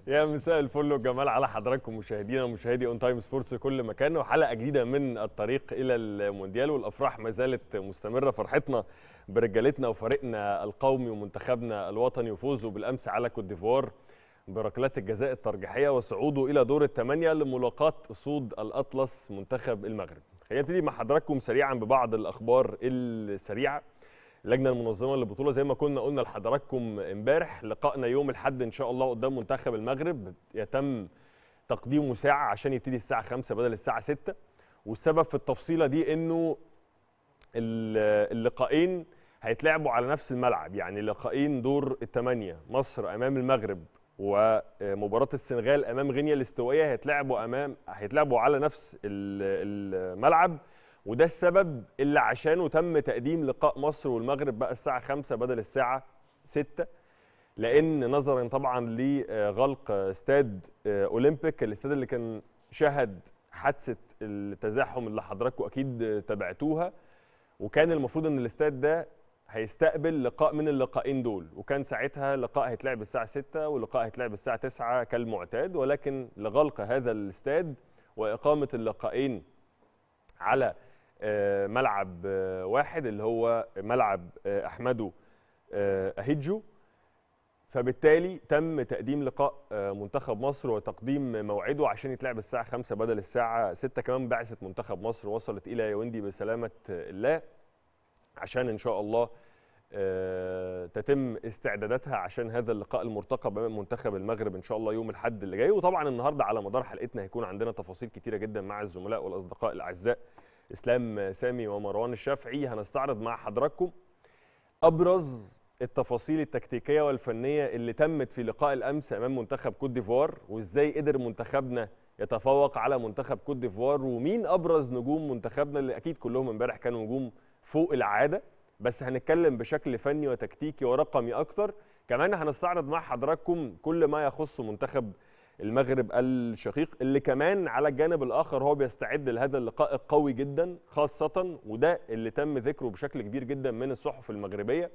يا مساء الفل والجمال على حضراتكم مشاهدينا ومشاهدي اون تايم سبورتس في كل مكان وحلقه جديده من الطريق الى المونديال والافراح ما زالت مستمره فرحتنا برجالتنا وفريقنا القومي ومنتخبنا الوطني وفوزه بالامس على كوت ديفوار بركلات الجزاء الترجيحيه وصعوده الى دور الثمانيه لملاقاه اسود الاطلس منتخب المغرب. خلينا نبتدي مع حضراتكم سريعا ببعض الاخبار السريعه. اللجنه المنظمه للبطوله زي ما كنا قلنا لحضراتكم امبارح لقائنا يوم الاحد ان شاء الله قدام منتخب المغرب يتم تقديمه ساعه عشان يبتدي الساعه 5 بدل الساعه 6 والسبب في التفصيله دي انه اللقاءين هيتلعبوا على نفس الملعب يعني لقاءين دور الثمانيه مصر امام المغرب ومباراه السنغال امام غينيا الاستوائيه هيتلعبوا امام هيتلعبوا على نفس الملعب وده السبب اللي عشانه تم تقديم لقاء مصر والمغرب بقى الساعه 5 بدل الساعه 6 لان نظرا طبعا لغلق استاد اولمبيك الاستاد اللي كان شهد حادثه التزاحم اللي حضراتكم اكيد تابعتوها وكان المفروض ان الاستاد ده هيستقبل لقاء من اللقاءين دول وكان ساعتها لقاء هيتلعب الساعه 6 ولقاء هيتلعب الساعه 9 كالمعتاد ولكن لغلق هذا الاستاد واقامه اللقاءين على ملعب واحد اللي هو ملعب احمدو اهيجو فبالتالي تم تقديم لقاء منتخب مصر وتقديم موعده عشان يتلعب الساعه 5 بدل الساعه 6 كمان بعثه منتخب مصر وصلت الى يوندي بسلامه الله عشان ان شاء الله تتم استعداداتها عشان هذا اللقاء المرتقب امام منتخب المغرب ان شاء الله يوم الاحد اللي جاي وطبعا النهارده على مدار حلقتنا هيكون عندنا تفاصيل كتيره جدا مع الزملاء والاصدقاء الاعزاء اسلام سامي ومروان الشافعي هنستعرض مع حضراتكم ابرز التفاصيل التكتيكيه والفنيه اللي تمت في لقاء الامس امام منتخب كوت ديفوار وازاي قدر منتخبنا يتفوق على منتخب كوت ديفوار ومين ابرز نجوم منتخبنا اللي اكيد كلهم امبارح كانوا نجوم فوق العاده بس هنتكلم بشكل فني وتكتيكي ورقمي اكتر كمان هنستعرض مع حضراتكم كل ما يخص منتخب المغرب الشقيق اللي كمان على الجانب الاخر هو بيستعد لهذا اللقاء القوي جدا خاصه وده اللي تم ذكره بشكل كبير جدا من الصحف المغربيه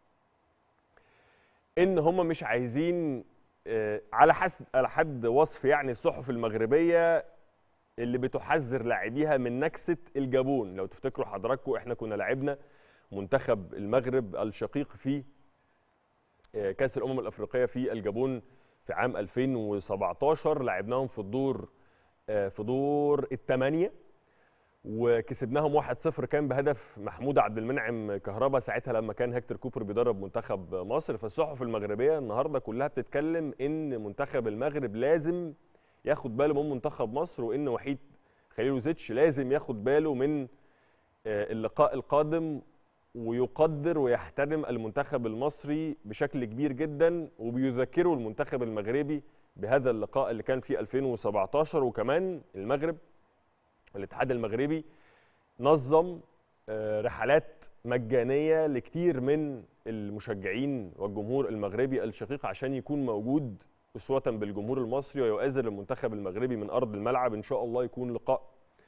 ان هم مش عايزين على حسب على حد وصف يعني الصحف المغربيه اللي بتحذر لاعبيها من نكسه الجابون لو تفتكروا حضراتكم احنا كنا لعبنا منتخب المغرب الشقيق في كاس الامم الافريقيه في الجابون في عام 2017 لعبناهم في الدور في دور الثمانيه وكسبناهم 1-0 كان بهدف محمود عبد المنعم كهربا ساعتها لما كان هيكتور كوبر بيدرب منتخب مصر فالصحف المغربيه النهارده كلها بتتكلم ان منتخب المغرب لازم ياخد باله من منتخب مصر وان وحيد خليلوزيتش لازم ياخد باله من اللقاء القادم ويقدر ويحترم المنتخب المصري بشكل كبير جدا وبيذكروا المنتخب المغربي بهذا اللقاء اللي كان في 2017 وكمان المغرب الاتحاد المغربي نظم رحلات مجانيه لكتير من المشجعين والجمهور المغربي الشقيق عشان يكون موجود اسوه بالجمهور المصري ويؤازر المنتخب المغربي من ارض الملعب ان شاء الله يكون لقاء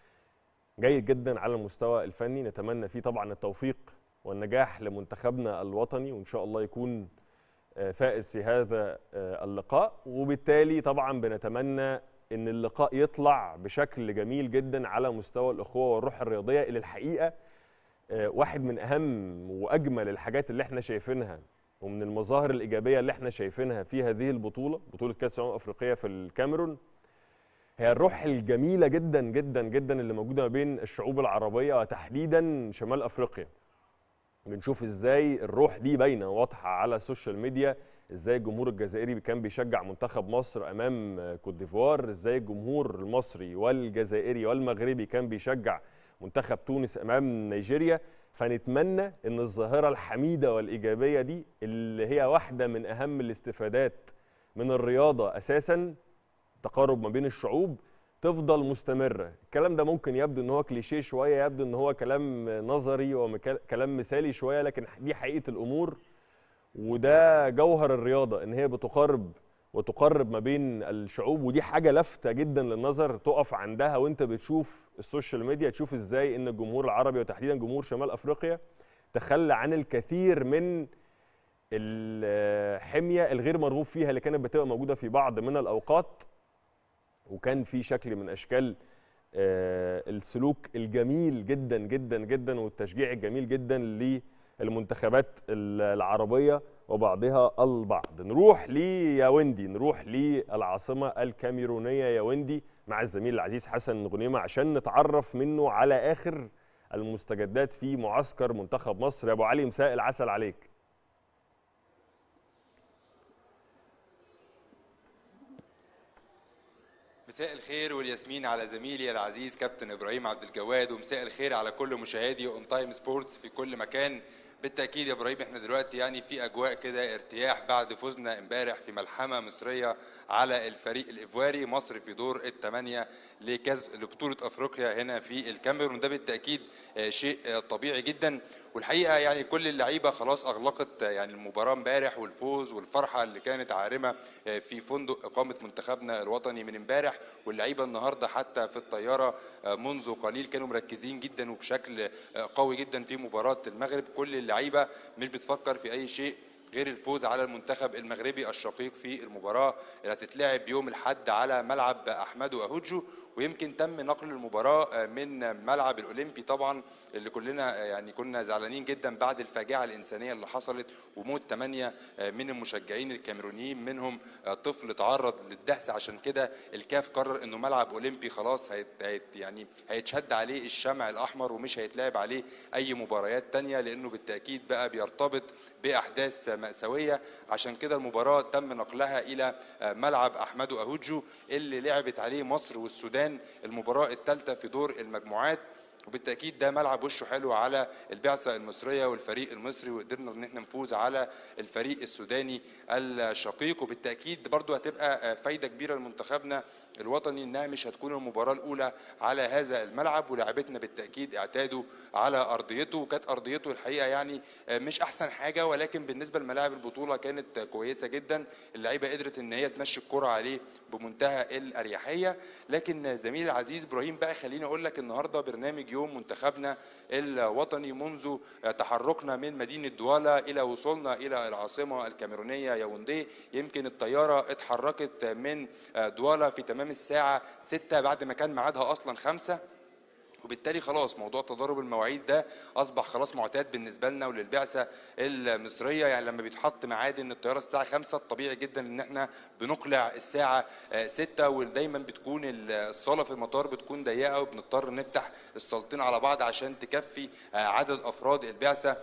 جيد جدا على المستوى الفني نتمنى فيه طبعا التوفيق والنجاح لمنتخبنا الوطني وان شاء الله يكون فائز في هذا اللقاء وبالتالي طبعا بنتمنى ان اللقاء يطلع بشكل جميل جدا على مستوى الاخوه والروح الرياضيه اللي الحقيقه واحد من اهم واجمل الحاجات اللي احنا شايفينها ومن المظاهر الايجابيه اللي احنا شايفينها في هذه البطوله بطوله كاس الامم الافريقيه في الكاميرون هي الروح الجميله جدا جدا جدا اللي موجوده ما بين الشعوب العربيه وتحديدا شمال افريقيا بنشوف ازاي الروح دي باينه واضحه على السوشيال ميديا ازاي الجمهور الجزائري كان بيشجع منتخب مصر امام كوت ديفوار ازاي الجمهور المصري والجزائري والمغربي كان بيشجع منتخب تونس امام نيجيريا فنتمنى ان الظاهره الحميده والايجابيه دي اللي هي واحده من اهم الاستفادات من الرياضه اساسا تقارب ما بين الشعوب تفضل مستمره الكلام ده ممكن يبدو ان هو كليشيه شويه يبدو ان هو كلام نظري وكلام مثالي شويه لكن دي حقيقه الامور وده جوهر الرياضه ان هي بتقارب وتقرب ما بين الشعوب ودي حاجه لافته جدا للنظر تقف عندها وانت بتشوف السوشيال ميديا تشوف ازاي ان الجمهور العربي وتحديدا جمهور شمال افريقيا تخلى عن الكثير من الحميه الغير مرغوب فيها اللي كانت بتبقى موجوده في بعض من الاوقات وكان في شكل من اشكال آه، السلوك الجميل جدا جدا جدا والتشجيع الجميل جدا للمنتخبات العربيه وبعضها البعض نروح لياوندي نروح للعاصمه الكاميرونيه ياوندي مع الزميل العزيز حسن غنيمه عشان نتعرف منه على اخر المستجدات في معسكر منتخب مصر يا ابو علي مساء العسل عليك مساء الخير والياسمين على زميلي العزيز كابتن ابراهيم عبد الجواد ومساء الخير على كل مشاهدي اون تايم سبورتس في كل مكان بالتاكيد يا ابراهيم احنا دلوقتي يعني في اجواء كده ارتياح بعد فوزنا امبارح في ملحمه مصريه على الفريق الايفواري مصر في دور الثمانيه لكاس لبطوله افريقيا هنا في الكاميرون ده بالتاكيد آه، شيء آه، طبيعي جدا والحقيقه يعني كل اللعيبه خلاص اغلقت آه، يعني المباراه امبارح والفوز والفرحه اللي كانت عارمه في فندق اقامه منتخبنا الوطني من امبارح واللعيبه النهارده حتى في الطياره منذ قليل كانوا مركزين جدا وبشكل قوي جدا في مباراه المغرب كل اللعيبه مش بتفكر في اي شيء غير الفوز على المنتخب المغربي الشقيق في المباراة اللي هتتلعب يوم الحد على ملعب أحمدو أهوجو ويمكن تم نقل المباراه آه، من ملعب الاولمبي طبعا اللي كلنا آه، يعني كنا زعلانين جدا بعد الفاجعه الانسانيه اللي حصلت وموت ثمانيه آه، من المشجعين الكاميرونيين منهم طفل تعرض للدهس عشان كده الكاف قرر انه ملعب اولمبي خلاص هيت هيت يعني هيتشد عليه الشمع الاحمر ومش هيتلعب عليه اي مباريات تانية لانه بالتاكيد بقى بيرتبط باحداث ماساويه عشان كده المباراه تم نقلها الى ملعب احمدو اهوجو اللي لعبت عليه مصر والسودان كمان المباراة الثالثة في دور المجموعات وبالتاكيد ده ملعب وشه حلو على البعثه المصريه والفريق المصري وقدرنا ان احنا نفوز على الفريق السوداني الشقيق وبالتاكيد برضو هتبقى فايده كبيره لمنتخبنا الوطني انها مش هتكون المباراه الاولى على هذا الملعب ولاعبتنا بالتاكيد اعتادوا على ارضيته وكانت ارضيته الحقيقه يعني مش احسن حاجه ولكن بالنسبه لملاعب البطوله كانت كويسه جدا اللعيبه قدرت ان هي تمشي الكره عليه بمنتهى الاريحيه لكن زميلي العزيز ابراهيم بقى خليني اقول لك النهارده برنامج يوم منتخبنا الوطني منذ تحركنا من مدينه دوالا الى وصولنا الى العاصمه الكاميرونيه ياوندي يمكن الطياره اتحركت من دوالا في تمام الساعه 6 بعد ما كان ميعادها اصلا 5 وبالتالي خلاص موضوع تضارب المواعيد ده اصبح خلاص معتاد بالنسبه لنا وللبعثه المصريه يعني لما بيتحط ميعاد ان الطياره الساعه 5 الطبيعي جدا ان احنا بنقلع الساعه 6 ودايما بتكون الصاله في المطار بتكون ضيقه وبنضطر نفتح الصالتين على بعض عشان تكفي عدد افراد البعثه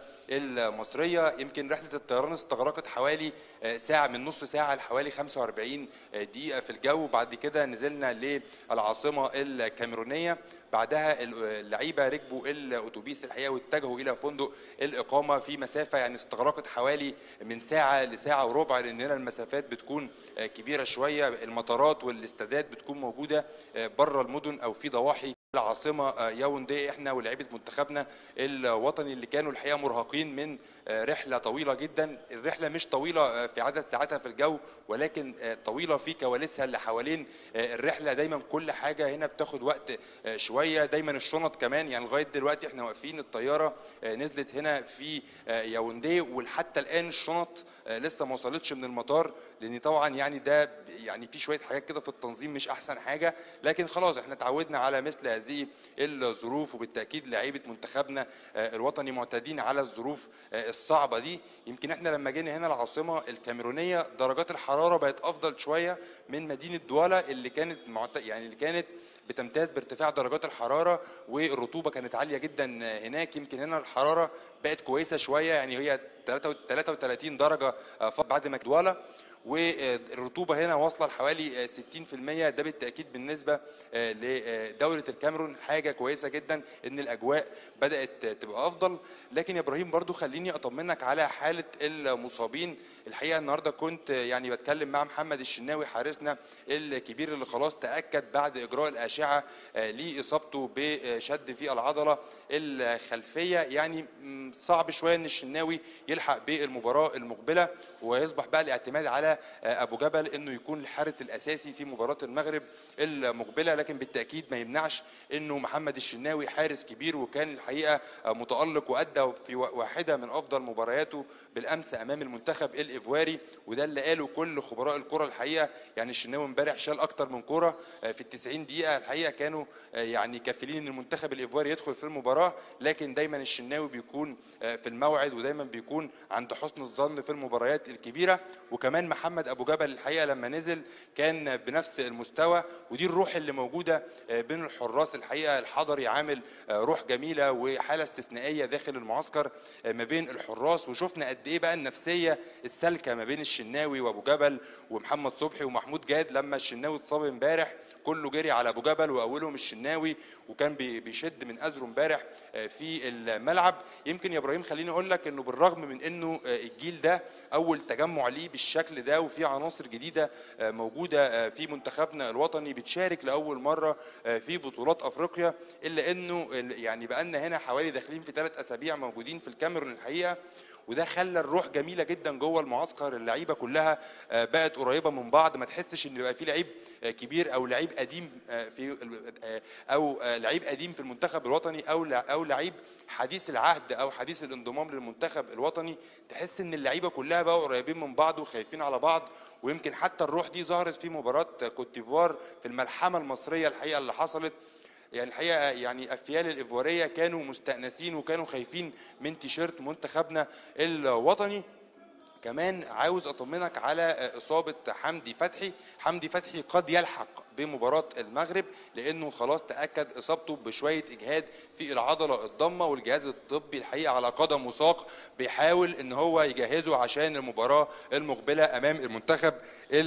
المصريه يمكن رحله الطيران استغرقت حوالي ساعه من نص ساعه لحوالي 45 دقيقه في الجو بعد كده نزلنا للعاصمه الكاميرونيه بعدها اللعيبه ركبوا الاتوبيس الحقيقه واتجهوا الى فندق الاقامه في مسافه يعني استغرقت حوالي من ساعه لساعه وربع لان هنا المسافات بتكون كبيره شويه المطارات والاستادات بتكون موجوده بره المدن او في ضواحي العاصمه آه، ياوندي احنا ولاعيبه منتخبنا الوطني اللي كانوا الحقيقه مرهقين من آه، رحله طويله جدا الرحله مش طويله آه، في عدد ساعاتها في الجو ولكن طويله في كواليسها اللي حوالين الرحله دايما كل حاجه هنا بتاخد وقت شويه دايما الشنط كمان يعني لغايه دلوقتي احنا واقفين الطياره نزلت هنا في ياوندي وحتى الان الشنط لسه ما وصلتش من المطار لان طبعا يعني ده يعني في شويه حاجات كده في التنظيم مش احسن حاجه لكن خلاص احنا اتعودنا على مثل هذه الظروف وبالتاكيد لعيبه منتخبنا آه، الوطني معتادين على الظروف آه، الصعبه دي يمكن احنا لما جينا هنا العاصمه الكاميرونيه درجات الحراره بقت افضل شويه من مدينه دوالا اللي كانت معت... يعني اللي كانت بتمتاز بارتفاع درجات الحراره والرطوبه كانت عاليه جدا هناك يمكن هنا الحراره بقت كويسه شويه يعني هي 33 درجه آه، بعد ما دوالا والرطوبه هنا واصله لحوالي 60% ده بالتاكيد بالنسبه آه، لدوله الكاميرون حاجه كويسه جدا ان الاجواء بدات تبقى افضل لكن يا ابراهيم برضو خليني اطمنك على حاله المصابين الحقيقه النهارده كنت يعني بتكلم مع محمد الشناوي حارسنا الكبير اللي خلاص تاكد بعد اجراء الاشعه آه، لاصابته بشد في العضله الخلفيه يعني صعب شويه ان الشناوي يلحق بالمباراه المقبله ويصبح بقى الاعتماد على على آه، ابو جبل انه يكون الحارس الاساسي في مباراه المغرب المقبله لكن بالتاكيد ما يمنعش انه محمد الشناوي حارس كبير وكان الحقيقه آه، متالق وادى في وا- واحده من افضل مبارياته بالامس امام المنتخب الايفواري وده اللي قاله كل خبراء الكره الحقيقه يعني الشناوي امبارح شال اكتر من كره آه، في ال 90 دقيقه الحقيقه كانوا آه، يعني كافلين ان المنتخب الايفواري يدخل في المباراه لكن دايما الشناوي بيكون آه، في الموعد ودايما بيكون عند حسن الظن في المباريات الكبيره وكمان محمد ابو جبل الحقيقه لما نزل كان بنفس المستوى ودي الروح اللي موجوده آه، بين الحراس الحقيقه الحضري عامل آه، روح جميله وحاله استثنائيه داخل المعسكر آه، ما بين الحراس وشفنا قد ايه بقى النفسيه السالكه ما بين الشناوي وابو جبل ومحمد صبحي ومحمود جاد لما الشناوي اتصاب امبارح كله جري على ابو جبل واولهم الشناوي وكان بي- بيشد من ازره امبارح آه، في الملعب يمكن يا ابراهيم خليني اقول لك انه بالرغم من انه آه، الجيل ده اول تجمع ليه بالشكل ده وفي عناصر جديده آه، موجوده آه، في منتخبنا الوطني بتشارك لاول مره آه، في بطولات افريقيا الا انه ال- يعني بقالنا هنا حوالي داخلين في ثلاث اسابيع موجودين في الكاميرون الحقيقه وده خلى الروح جميله جدا جوه المعسكر اللعيبه كلها آه، بقت قريبه من بعض ما تحسش ان يبقى في لعيب آه، كبير او لعيب قديم آه، في ال- آه، او آه، لعيب قديم في المنتخب الوطني او لع- او لعيب حديث العهد او حديث الانضمام للمنتخب الوطني تحس ان اللعيبه كلها بقوا قريبين من بعض وخايفين على بعض ويمكن حتى الروح دي ظهرت في مباراه كوت ديفوار في الملحمه المصريه الحقيقه اللي حصلت يعني الحقيقه يعني افيال الايفواريه كانوا مستانسين وكانوا خايفين من تيشيرت منتخبنا الوطني كمان عاوز اطمنك على اصابه حمدي فتحي حمدي فتحي قد يلحق بمباراه المغرب لانه خلاص تاكد اصابته بشويه اجهاد في العضله الضمه والجهاز الطبي الحقيقه على قدم وساق بيحاول ان هو يجهزه عشان المباراه المقبله امام المنتخب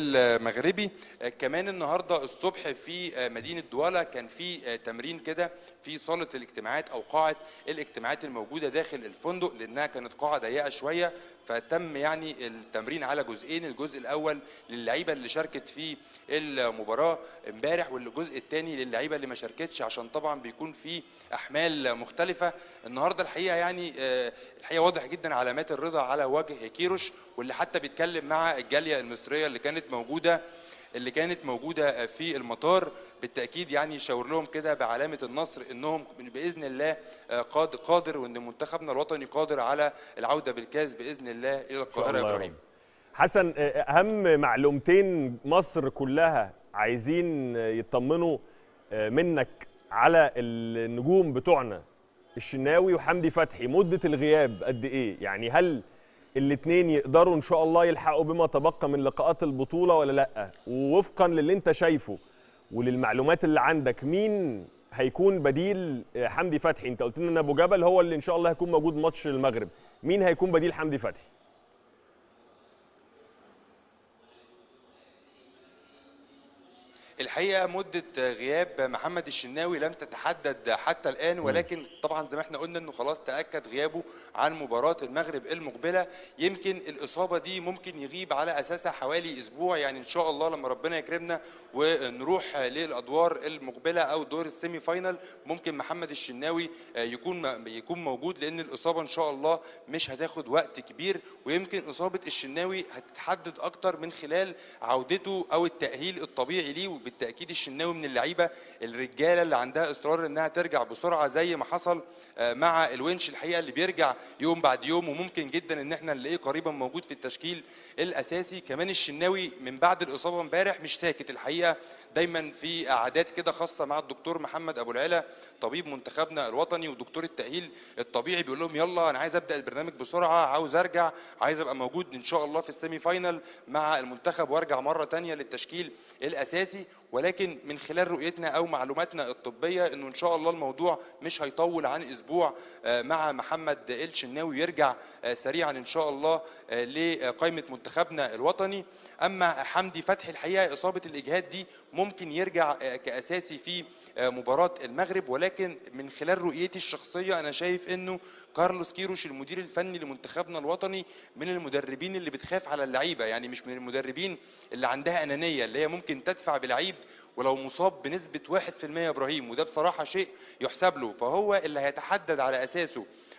المغربي آه، كمان النهارده الصبح في آه، مدينه دوالا كان في آه، تمرين كده في صاله الاجتماعات او قاعه الاجتماعات الموجوده داخل الفندق لانها كانت قاعه ضيقه شويه فتم يعني التمرين على جزئين الجزء الاول للعيبه اللي شاركت في المباراه امبارح والجزء الثاني للعيبه اللي ما شاركتش عشان طبعا بيكون في احمال مختلفه النهارده الحقيقه يعني آه، الحقيقه واضح جدا علامات الرضا على وجه كيروش واللي حتى بيتكلم مع الجاليه المصريه اللي كانت موجوده اللي كانت موجوده في المطار بالتاكيد يعني يشاور لهم كده بعلامه النصر انهم باذن الله آه، قاد- قادر وان منتخبنا الوطني قادر على العوده بالكاس باذن الله الى إن شاء القاهره الله يا يا ابراهيم رب. حسن آه، اهم معلومتين مصر كلها عايزين يطمنوا آه، منك على النجوم بتوعنا الشناوي وحمدي فتحي مده الغياب قد ايه يعني هل الاثنين يقدروا ان شاء الله يلحقوا بما تبقى من لقاءات البطوله ولا لا ووفقا للي انت شايفه وللمعلومات اللي عندك مين هيكون بديل آه، حمدي فتحي انت قلت لنا ان ابو جبل هو اللي ان شاء الله هيكون موجود ماتش المغرب مين هيكون بديل حمدي فتحي الحقيقه مده غياب محمد الشناوي لم تتحدد حتى الان ولكن طبعا زي ما احنا قلنا انه خلاص تاكد غيابه عن مباراه المغرب المقبله يمكن الاصابه دي ممكن يغيب على اساسها حوالي اسبوع يعني ان شاء الله لما ربنا يكرمنا ونروح للادوار المقبله او دور السيمي فاينل ممكن محمد الشناوي يكون يكون موجود لان الاصابه ان شاء الله مش هتاخد وقت كبير ويمكن اصابه الشناوي هتتحدد اكتر من خلال عودته او التاهيل الطبيعي ليه وبالتاكيد الشناوي من اللعيبه الرجاله اللي عندها اصرار انها ترجع بسرعه زي ما حصل آه، مع الونش الحقيقه اللي بيرجع يوم بعد يوم وممكن جدا ان احنا نلاقيه قريبا موجود في التشكيل الاساسي كمان الشناوي من بعد الاصابه امبارح مش ساكت الحقيقه دايما في قعدات كده خاصه مع الدكتور محمد ابو العلا طبيب منتخبنا الوطني ودكتور التاهيل الطبيعي بيقول لهم يلا انا عايز ابدا البرنامج بسرعه عاوز ارجع عايز ابقى موجود ان شاء الله في السيمي فاينل مع المنتخب وارجع مره تانية للتشكيل الاساسي ولكن من خلال رؤيتنا او معلوماتنا الطبيه انه ان شاء الله الموضوع مش هيطول عن اسبوع آه، مع محمد الشناوي يرجع آه، سريعا ان شاء الله آه، لقائمه منتخبنا الوطني اما حمدي فتحي الحقيقه اصابه الاجهاد دي ممكن يرجع آه، كاساسي في آه، مباراه المغرب ولكن من خلال رؤيتي الشخصيه انا شايف انه كارلوس كيروش المدير الفني لمنتخبنا الوطني من المدربين اللي بتخاف على اللعيبه يعني مش من المدربين اللي عندها انانيه اللي هي ممكن تدفع بلعيب ولو مصاب بنسبه 1% يا ابراهيم وده بصراحه شيء يحسب له فهو اللي هيتحدد على اساسه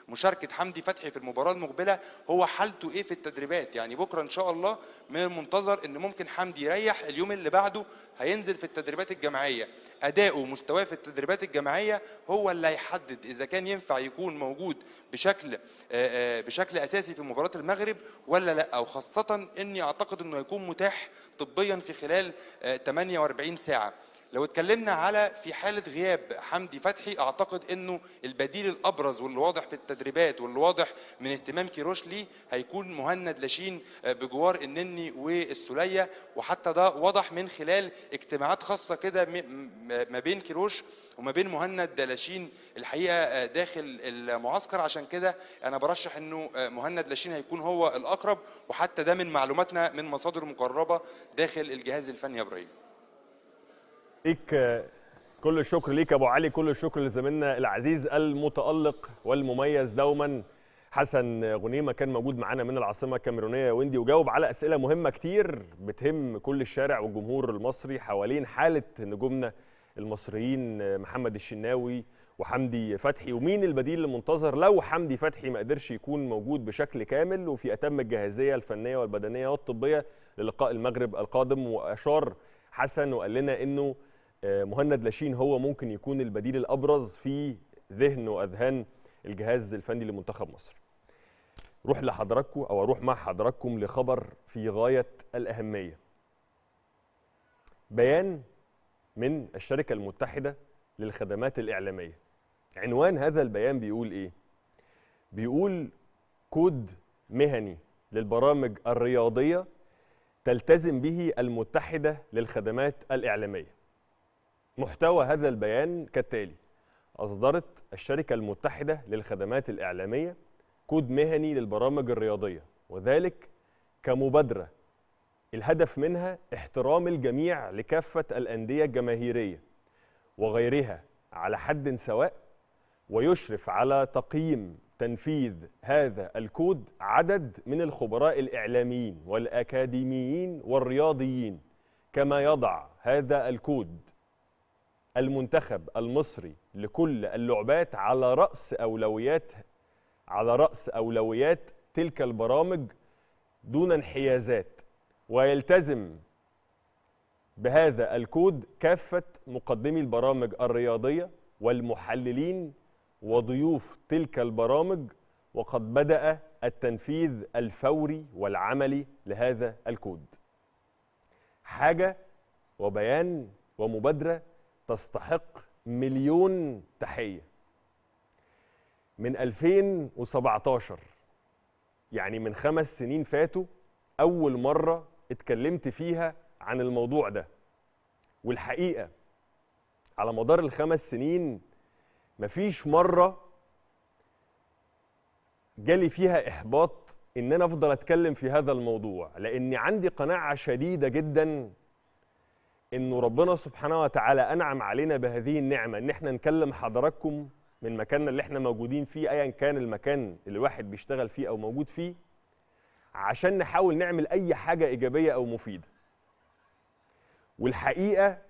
مشاركه حمدي فتحي في المباراه المقبله هو حالته ايه في التدريبات يعني بكره ان شاء الله من المنتظر ان ممكن حمدي يريح اليوم اللي بعده هينزل في التدريبات الجماعيه اداؤه مستواه في التدريبات الجماعيه هو اللي هيحدد اذا كان ينفع يكون موجود بشكل آه، آه، بشكل اساسي في مباراه المغرب ولا لا وخاصه اني اعتقد انه هيكون متاح طبيا في خلال آه، 48 ساعه لو اتكلمنا على في حاله غياب حمدي فتحي اعتقد انه البديل الابرز واللي واضح في التدريبات واللي واضح من اهتمام كيروش ليه هيكون مهند لاشين آه، بجوار النني والسوليه وحتى ده واضح من خلال اجتماعات خاصه كده م- م- ما بين كيروش وما بين مهند لاشين الحقيقه آه، داخل المعسكر عشان كده انا برشح انه آه، مهند لاشين هيكون هو الاقرب وحتى ده من معلوماتنا من مصادر مقربه داخل الجهاز الفني يا ابراهيم ليك آه، كل الشكر ليك يا ابو علي كل الشكر لزميلنا العزيز المتالق والمميز دوما حسن غنيمه كان موجود معانا من العاصمه الكاميرونيه يا ويندي وجاوب على اسئله مهمه كتير بتهم كل الشارع والجمهور المصري حوالين حاله نجومنا المصريين آه، محمد الشناوي وحمدي فتحي ومين البديل المنتظر لو حمدي فتحي ما قدرش يكون موجود بشكل كامل وفي اتم الجاهزيه الفنيه والبدنيه والطبيه للقاء المغرب القادم واشار حسن وقال لنا انه آه، مهند لاشين هو ممكن يكون البديل الابرز في ذهن واذهان الجهاز الفني لمنتخب مصر. روح لحضراتكم او اروح مع حضراتكم لخبر في غايه الاهميه. بيان من الشركه المتحده للخدمات الاعلاميه. عنوان هذا البيان بيقول ايه؟ بيقول كود مهني للبرامج الرياضيه تلتزم به المتحده للخدمات الاعلاميه. محتوى هذا البيان كالتالي أصدرت الشركة المتحدة للخدمات الإعلامية كود مهني للبرامج الرياضية وذلك كمبادرة الهدف منها احترام الجميع لكافة الأندية الجماهيرية وغيرها على حد سواء ويشرف على تقييم تنفيذ هذا الكود عدد من الخبراء الإعلاميين والأكاديميين والرياضيين كما يضع هذا الكود المنتخب المصري لكل اللعبات على رأس أولويات على رأس أولويات تلك البرامج دون انحيازات ويلتزم بهذا الكود كافة مقدمي البرامج الرياضية والمحللين وضيوف تلك البرامج وقد بدأ التنفيذ الفوري والعملي لهذا الكود حاجة وبيان ومبادرة تستحق مليون تحية من 2017 يعني من خمس سنين فاتوا أول مرة اتكلمت فيها عن الموضوع ده والحقيقة على مدار الخمس سنين مفيش مرة جالي فيها إحباط إن أنا أفضل أتكلم في هذا الموضوع لأني عندي قناعة شديدة جداً انه ربنا سبحانه وتعالى انعم علينا بهذه النعمه ان احنا نكلم حضراتكم من مكاننا اللي احنا موجودين فيه ايا كان المكان اللي الواحد بيشتغل فيه او موجود فيه عشان نحاول نعمل اي حاجه ايجابيه او مفيده والحقيقه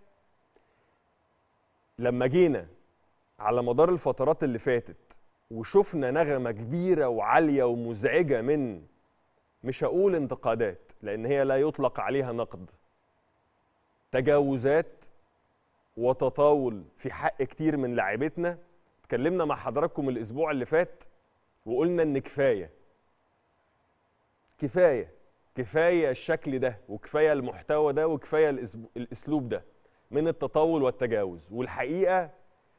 لما جينا على مدار الفترات اللي فاتت وشفنا نغمه كبيره وعاليه ومزعجه من مش هقول انتقادات لان هي لا يطلق عليها نقد تجاوزات وتطاول في حق كتير من لاعيبتنا اتكلمنا مع حضراتكم الاسبوع اللي فات وقلنا ان كفايه كفايه كفايه الشكل ده وكفايه المحتوى ده وكفايه الأسب- الاسلوب ده من التطاول والتجاوز والحقيقه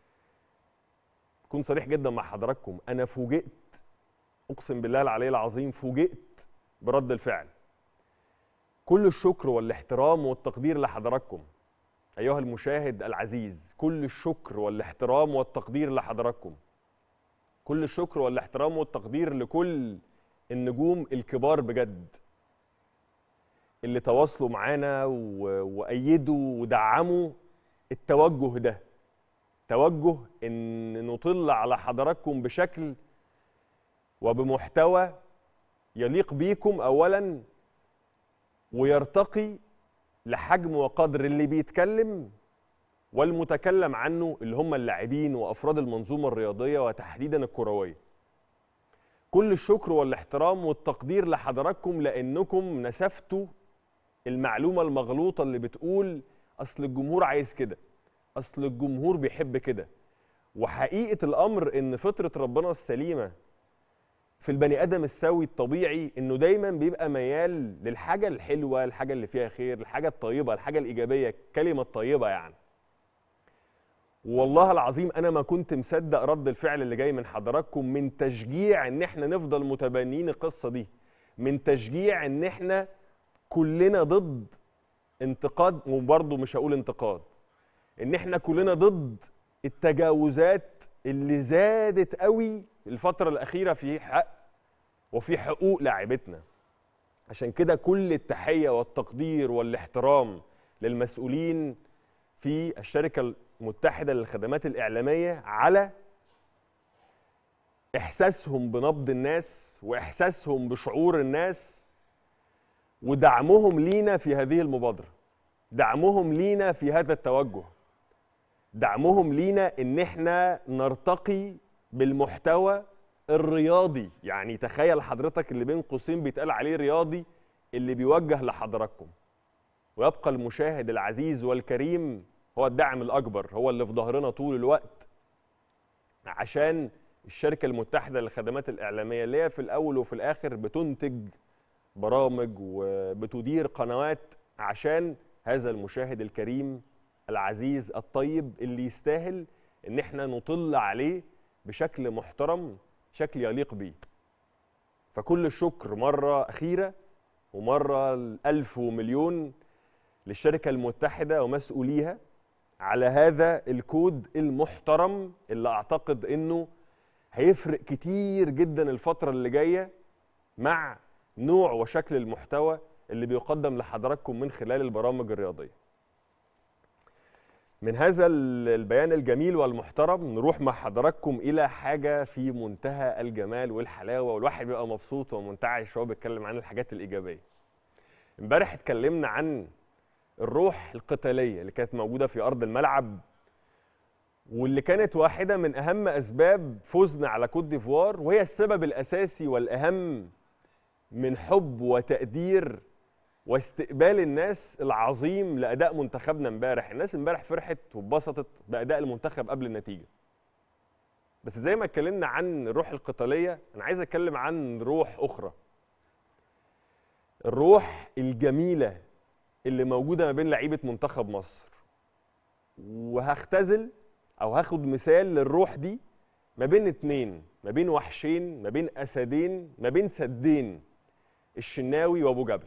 اكون صريح جدا مع حضراتكم انا فوجئت اقسم بالله العلي العظيم فوجئت برد الفعل كل الشكر والاحترام والتقدير لحضراتكم أيها المشاهد العزيز كل الشكر والاحترام والتقدير لحضراتكم كل الشكر والاحترام والتقدير لكل النجوم الكبار بجد اللي تواصلوا معانا و- وأيدوا ودعموا التوجه ده توجه ان نطل على حضراتكم بشكل وبمحتوى يليق بيكم اولا ويرتقي لحجم وقدر اللي بيتكلم والمتكلم عنه اللي هم اللاعبين وافراد المنظومه الرياضيه وتحديدا الكرويه. كل الشكر والاحترام والتقدير لحضراتكم لانكم نسفتوا المعلومه المغلوطه اللي بتقول اصل الجمهور عايز كده اصل الجمهور بيحب كده وحقيقه الامر ان فطره ربنا السليمه في البني ادم السوي الطبيعي انه دايما بيبقى ميال للحاجه الحلوه الحاجه اللي فيها خير الحاجه الطيبه الحاجه الايجابيه الكلمه الطيبه يعني والله العظيم انا ما كنت مصدق رد الفعل اللي جاي من حضراتكم من تشجيع ان احنا نفضل متبنيين القصه دي من تشجيع ان احنا كلنا ضد انتقاد وبرضه مش هقول انتقاد ان احنا كلنا ضد التجاوزات اللي زادت قوي الفتره الاخيره في حق وفي حقوق لاعبتنا عشان كده كل التحيه والتقدير والاحترام للمسؤولين في الشركه المتحده للخدمات الاعلاميه على احساسهم بنبض الناس واحساسهم بشعور الناس ودعمهم لينا في هذه المبادره دعمهم لينا في هذا التوجه دعمهم لينا ان احنا نرتقي بالمحتوى الرياضي يعني تخيل حضرتك اللي بين قوسين بيتقال عليه رياضي اللي بيوجه لحضراتكم ويبقى المشاهد العزيز والكريم هو الدعم الاكبر هو اللي في ظهرنا طول الوقت عشان الشركه المتحده للخدمات الاعلاميه اللي هي في الاول وفي الاخر بتنتج برامج وبتدير قنوات عشان هذا المشاهد الكريم العزيز الطيب اللي يستاهل ان احنا نطل عليه بشكل محترم شكل يليق بيه فكل الشكر مرة أخيرة ومرة الألف ومليون للشركة المتحدة ومسؤوليها على هذا الكود المحترم اللي أعتقد أنه هيفرق كتير جدا الفترة اللي جاية مع نوع وشكل المحتوى اللي بيقدم لحضراتكم من خلال البرامج الرياضية من هذا البيان الجميل والمحترم نروح مع حضراتكم الى حاجه في منتهى الجمال والحلاوه والواحد بيبقى مبسوط ومنتعش وهو بيتكلم عن الحاجات الايجابيه. امبارح اتكلمنا عن الروح القتاليه اللي كانت موجوده في ارض الملعب واللي كانت واحده من اهم اسباب فوزنا على كوت ديفوار وهي السبب الاساسي والاهم من حب وتقدير واستقبال الناس العظيم لاداء منتخبنا امبارح الناس امبارح فرحت واتبسطت باداء المنتخب قبل النتيجه بس زي ما اتكلمنا عن الروح القتاليه انا عايز اتكلم عن روح اخرى الروح الجميله اللي موجوده ما بين لعيبه منتخب مصر وهختزل او هاخد مثال للروح دي ما بين اتنين ما بين وحشين ما بين اسدين ما بين سدين الشناوي وابو جبل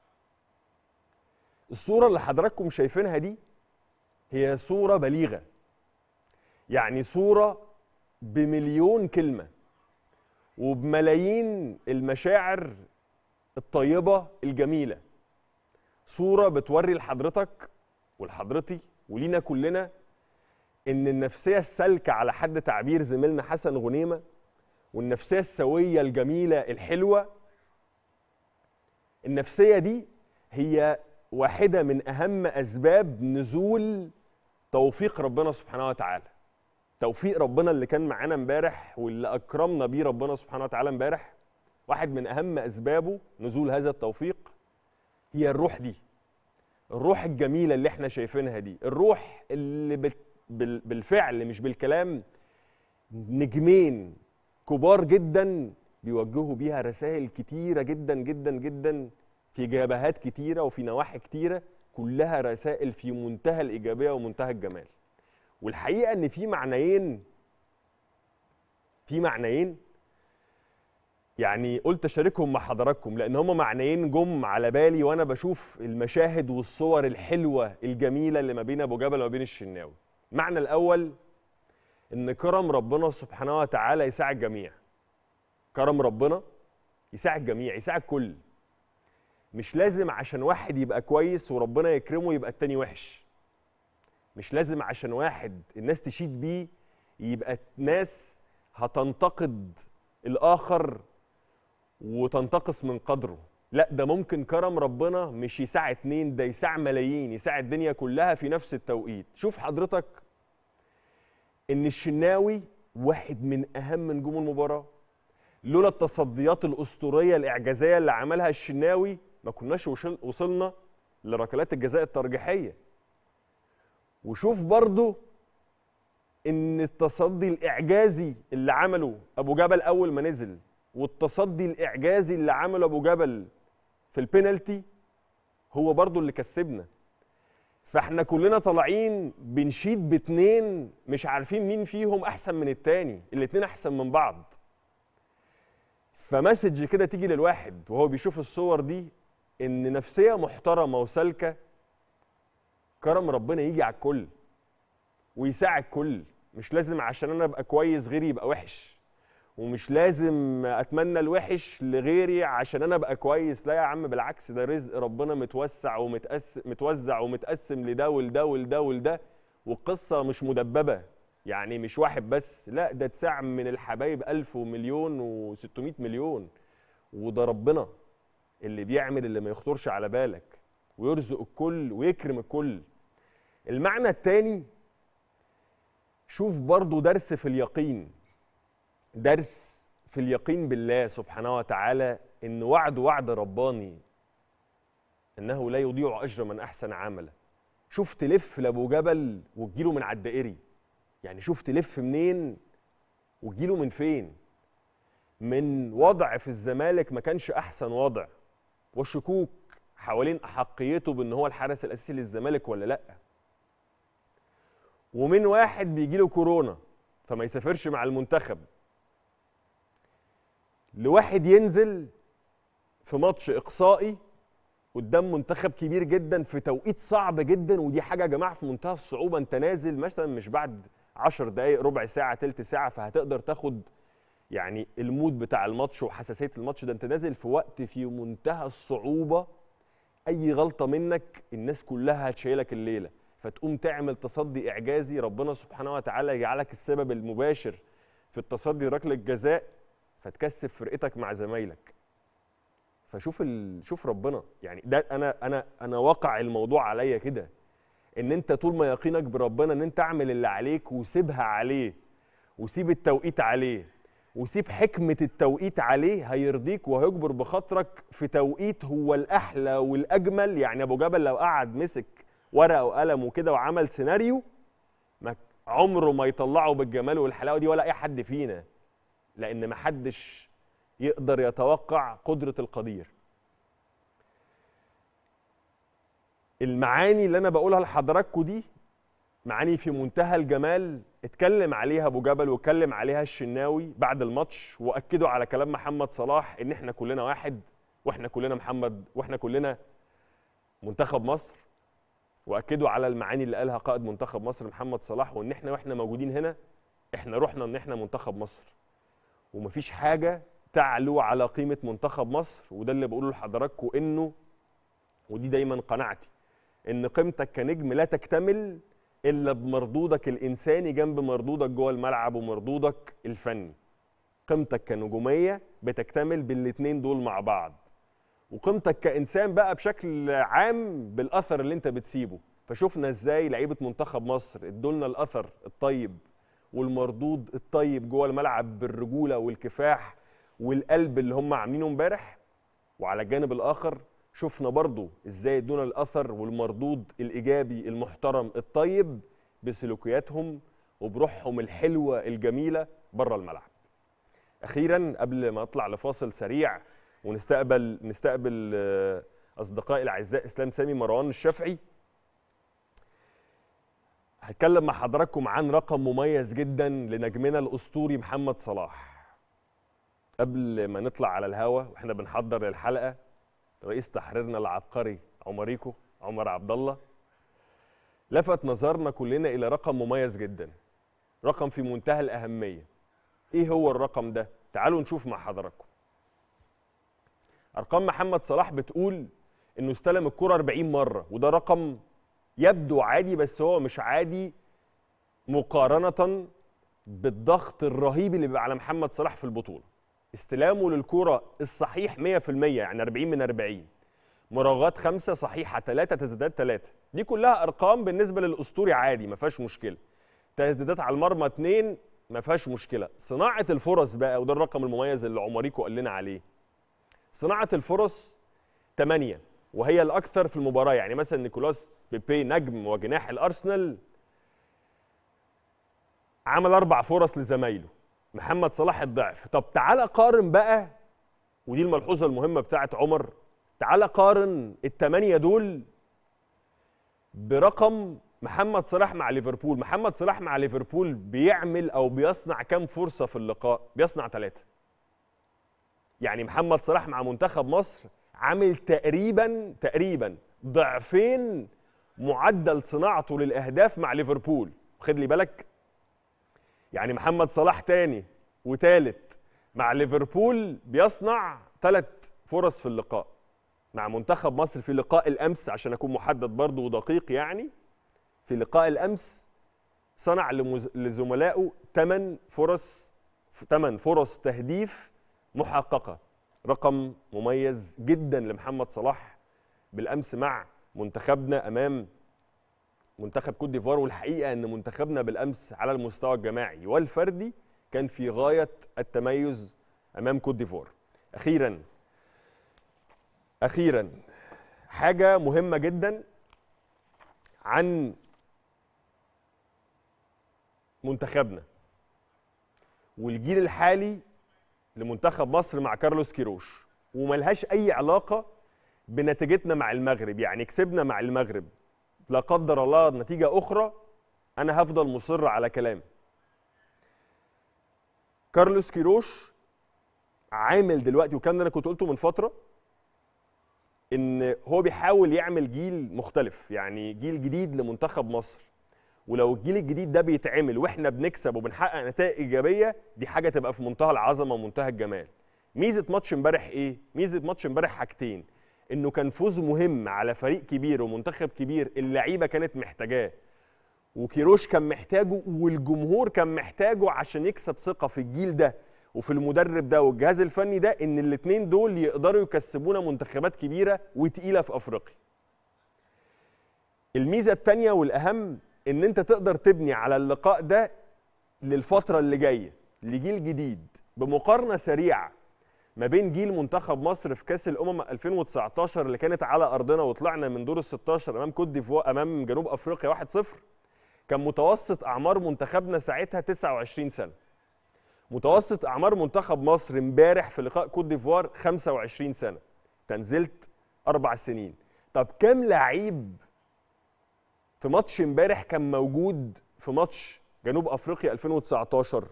الصورة اللي حضراتكم شايفينها دي هي صورة بليغة يعني صورة بمليون كلمة وبملايين المشاعر الطيبة الجميلة صورة بتوري لحضرتك ولحضرتي ولينا كلنا ان النفسية السالكة على حد تعبير زميلنا حسن غنيمة والنفسية السوية الجميلة الحلوة النفسية دي هي واحدة من أهم أسباب نزول توفيق ربنا سبحانه وتعالى توفيق ربنا اللي كان معانا امبارح واللي أكرمنا بيه ربنا سبحانه وتعالى امبارح واحد من أهم أسبابه نزول هذا التوفيق هي الروح دي الروح الجميلة اللي احنا شايفينها دي الروح اللي بال- بال- بالفعل مش بالكلام نجمين كبار جدا بيوجهوا بيها رسائل كتيرة جدا جدا جدا في جبهات كتيرة وفي نواحي كتيرة كلها رسائل في منتهى الإيجابية ومنتهى الجمال والحقيقة إن في معنيين في معنيين يعني قلت أشاركهم مع حضراتكم لأن هم معنيين جم على بالي وأنا بشوف المشاهد والصور الحلوة الجميلة اللي ما بين أبو جبل وما بين الشناوي المعنى الأول إن كرم ربنا سبحانه وتعالى يساعد الجميع كرم ربنا يساعد الجميع يساعد كل مش لازم عشان واحد يبقى كويس وربنا يكرمه يبقى التاني وحش مش لازم عشان واحد الناس تشيد بيه يبقى ناس هتنتقد الآخر وتنتقص من قدره لا ده ممكن كرم ربنا مش يساعد اتنين ده يساعد ملايين يساعد الدنيا كلها في نفس التوقيت شوف حضرتك ان الشناوي واحد من اهم نجوم المباراه لولا التصديات الاسطوريه الاعجازيه اللي عملها الشناوي ما كناش وصل- وصلنا لركلات الجزاء الترجيحيه وشوف برضو ان التصدي الاعجازي اللي عمله ابو جبل اول ما نزل والتصدي الاعجازي اللي عمله ابو جبل في البينالتي هو برضو اللي كسبنا فاحنا كلنا طالعين بنشيد باتنين مش عارفين مين فيهم احسن من التاني الاتنين احسن من بعض فمسج كده تيجي للواحد وهو بيشوف الصور دي ان نفسيه محترمه وسالكه كرم ربنا يجي على الكل ويساعد كل مش لازم عشان انا ابقى كويس غيري يبقى وحش ومش لازم اتمنى الوحش لغيري عشان انا ابقى كويس لا يا عم بالعكس ده رزق ربنا متوسع ومتقسم متوزع ومتقسم لده ولده ولده ولده والقصه مش مدببه يعني مش واحد بس لا ده تسع من الحبايب ألف ومليون و600 مليون وده ربنا اللي بيعمل اللي ما يخطرش على بالك ويرزق الكل ويكرم الكل المعنى التاني شوف برضو درس في اليقين درس في اليقين بالله سبحانه وتعالى ان وعد وعد رباني انه لا يضيع اجر من احسن عملا شوف تلف لابو جبل وتجيله من على الدائري يعني شوف تلف منين وتجيله من فين من وضع في الزمالك ما كانش احسن وضع وشكوك حوالين احقيته بان هو الحارس الاساسي للزمالك ولا لا ومن واحد بيجيله كورونا فما يسافرش مع المنتخب لواحد ينزل في ماتش اقصائي قدام منتخب كبير جدا في توقيت صعب جدا ودي حاجه يا جماعه في منتهى الصعوبه انت نازل مثلا مش بعد 10 دقائق ربع ساعه تلت ساعه فهتقدر تاخد يعني المود بتاع الماتش وحساسيه الماتش ده انت نازل في وقت في منتهى الصعوبه اي غلطه منك الناس كلها هتشيلك الليله فتقوم تعمل تصدي اعجازي ربنا سبحانه وتعالى يجعلك السبب المباشر في التصدي ركله الجزاء فتكسب فرقتك مع زمايلك فشوف ال... شوف ربنا يعني ده انا انا انا واقع الموضوع عليا كده ان انت طول ما يقينك بربنا ان انت اعمل اللي عليك وسيبها عليه وسيب التوقيت عليه وسيب حكمة التوقيت عليه هيرضيك وهيجبر بخاطرك في توقيت هو الأحلى والأجمل يعني أبو جبل لو قعد مسك ورقة وقلم وكده وعمل سيناريو ما عمره ما يطلعه بالجمال والحلاوة دي ولا أي حد فينا لأن محدش يقدر يتوقع قدرة القدير المعاني اللي أنا بقولها لحضراتكم دي معاني في منتهى الجمال اتكلم عليها ابو جبل واتكلم عليها الشناوي بعد الماتش واكدوا على كلام محمد صلاح ان احنا كلنا واحد واحنا كلنا محمد واحنا كلنا منتخب مصر واكدوا على المعاني اللي قالها قائد منتخب مصر محمد صلاح وان احنا واحنا موجودين هنا احنا رحنا ان احنا منتخب مصر ومفيش حاجه تعلو على قيمه منتخب مصر وده اللي بقوله لحضراتكم انه ودي دايما قناعتي ان قيمتك كنجم لا تكتمل الا بمردودك الانساني جنب مردودك جوه الملعب ومردودك الفني قيمتك كنجوميه بتكتمل بالاتنين دول مع بعض وقيمتك كانسان بقى بشكل عام بالاثر اللي انت بتسيبه فشوفنا ازاي لعيبه منتخب مصر ادولنا الاثر الطيب والمردود الطيب جوه الملعب بالرجوله والكفاح والقلب اللي هم عاملينه امبارح وعلى الجانب الاخر شفنا برضو ازاي ادونا الاثر والمردود الايجابي المحترم الطيب بسلوكياتهم وبروحهم الحلوه الجميله بره الملعب. اخيرا قبل ما اطلع لفاصل سريع ونستقبل نستقبل آه، اصدقائي الاعزاء اسلام سامي مروان الشافعي هتكلم مع حضراتكم عن رقم مميز جدا لنجمنا الاسطوري محمد صلاح. قبل ما نطلع على الهوا واحنا بنحضر الحلقه رئيس تحريرنا العبقري عمريكو عمر عبد الله لفت نظرنا كلنا الى رقم مميز جدا رقم في منتهى الاهميه ايه هو الرقم ده تعالوا نشوف مع حضراتكم ارقام محمد صلاح بتقول انه استلم الكره 40 مره وده رقم يبدو عادي بس هو مش عادي مقارنه بالضغط الرهيب اللي بيبقى على محمد صلاح في البطوله استلامه للكرة الصحيح 100% يعني 40 من 40 مراوغات خمسة صحيحة ثلاثة تسديدات ثلاثة دي كلها أرقام بالنسبة للأسطوري عادي ما فيهاش مشكلة تسديدات على المرمى اثنين ما فيهاش مشكله صناعه الفرص بقى وده الرقم المميز اللي عمريكو قال لنا عليه صناعه الفرص 8 وهي الاكثر في المباراه يعني مثلا نيكولاس بيبي نجم وجناح الارسنال عمل اربع فرص لزمايله محمد صلاح الضعف طب تعالى قارن بقى ودي الملحوظه المهمه بتاعت عمر تعالى قارن الثمانيه دول برقم محمد صلاح مع ليفربول محمد صلاح مع ليفربول بيعمل او بيصنع كام فرصه في اللقاء بيصنع ثلاثه يعني محمد صلاح مع منتخب مصر عامل تقريبا تقريبا ضعفين معدل صناعته للاهداف مع ليفربول خد لي بالك يعني محمد صلاح تاني وتالت مع ليفربول بيصنع ثلاث فرص في اللقاء مع منتخب مصر في لقاء الامس عشان اكون محدد برضه ودقيق يعني في لقاء الامس صنع لمز... لزملائه ثمان فرص ثمان فرص تهديف محققه رقم مميز جدا لمحمد صلاح بالامس مع منتخبنا امام منتخب كوت ديفوار والحقيقه ان منتخبنا بالامس على المستوى الجماعي والفردي كان في غايه التميز امام كوت ديفوار اخيرا اخيرا حاجه مهمه جدا عن منتخبنا والجيل الحالي لمنتخب مصر مع كارلوس كيروش وملهاش اي علاقه بنتيجتنا مع المغرب يعني كسبنا مع المغرب لا قدر الله نتيجه اخرى انا هفضل مصر على كلامي كارلوس كيروش عامل دلوقتي وكان انا كنت قلته من فتره ان هو بيحاول يعمل جيل مختلف يعني جيل جديد لمنتخب مصر ولو الجيل الجديد ده بيتعمل واحنا بنكسب وبنحقق نتائج ايجابيه دي حاجه تبقى في منتهى العظمه ومنتهى الجمال ميزه ماتش امبارح ايه ميزه ماتش امبارح حاجتين انه كان فوز مهم على فريق كبير ومنتخب كبير اللعيبه كانت محتاجاه وكيروش كان محتاجه والجمهور كان محتاجه عشان يكسب ثقه في الجيل ده وفي المدرب ده والجهاز الفني ده ان الاثنين دول يقدروا يكسبونا منتخبات كبيره وتقيله في افريقيا الميزه الثانيه والاهم ان انت تقدر تبني على اللقاء ده للفتره اللي جايه لجيل جديد بمقارنه سريعه ما بين جيل منتخب مصر في كاس الامم 2019 اللي كانت على ارضنا وطلعنا من دور ال 16 امام كوت ديفوار امام جنوب افريقيا 1-0 كان متوسط اعمار منتخبنا ساعتها 29 سنه متوسط اعمار منتخب مصر امبارح في لقاء كوت ديفوار 25 سنه تنزلت اربع سنين طب كام لعيب في ماتش امبارح كان موجود في ماتش جنوب افريقيا 2019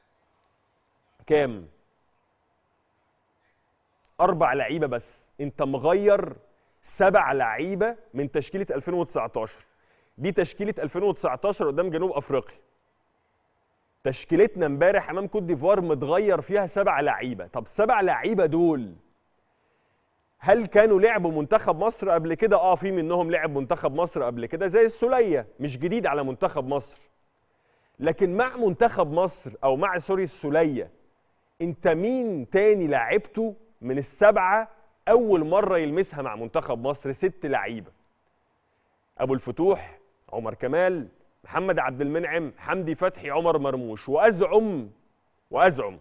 كام اربع لعيبه بس انت مغير سبع لعيبه من تشكيله 2019 دي تشكيله 2019 قدام جنوب افريقيا تشكيلتنا امبارح امام كوت ديفوار متغير فيها سبع لعيبه طب سبع لعيبه دول هل كانوا لعبوا منتخب مصر قبل كده اه في منهم لعب منتخب مصر قبل كده زي السوليه مش جديد على منتخب مصر لكن مع منتخب مصر او مع سوري السوليه انت مين تاني لعبته من السبعه اول مره يلمسها مع منتخب مصر ست لعيبه ابو الفتوح عمر كمال محمد عبد المنعم حمدي فتحي عمر مرموش وازعم وازعم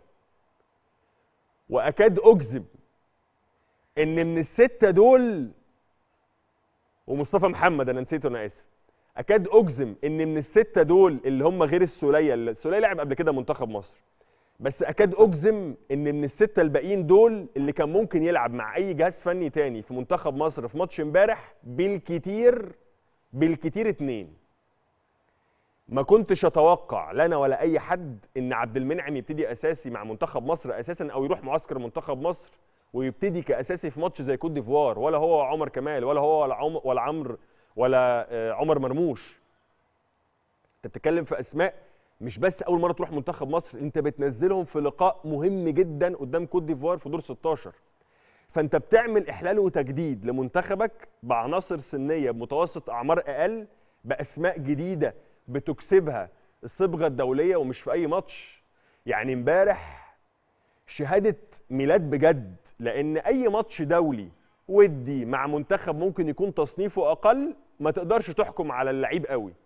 واكاد اجزم ان من السته دول ومصطفى محمد انا نسيته انا اسف اكاد اجزم ان من السته دول اللي هم غير السوليه السوليه لعب قبل كده منتخب مصر بس اكاد اجزم ان من السته الباقيين دول اللي كان ممكن يلعب مع اي جهاز فني تاني في منتخب مصر في ماتش امبارح بالكتير بالكتير اتنين ما كنتش اتوقع لا انا ولا اي حد ان عبد المنعم يبتدي اساسي مع منتخب مصر اساسا او يروح معسكر منتخب مصر ويبتدي كاساسي في ماتش زي كوت ديفوار ولا هو عمر كمال ولا هو ولا عمر ولا عمرو ولا آه، عمر مرموش انت بتتكلم في اسماء مش بس اول مره تروح منتخب مصر انت بتنزلهم في لقاء مهم جدا قدام كوت ديفوار في دور 16 فانت بتعمل احلال وتجديد لمنتخبك بعناصر سنيه بمتوسط اعمار اقل باسماء جديده بتكسبها الصبغه الدوليه ومش في اي ماتش يعني امبارح شهاده ميلاد بجد لان اي ماتش دولي ودي مع منتخب ممكن يكون تصنيفه اقل ما تقدرش تحكم على اللعيب قوي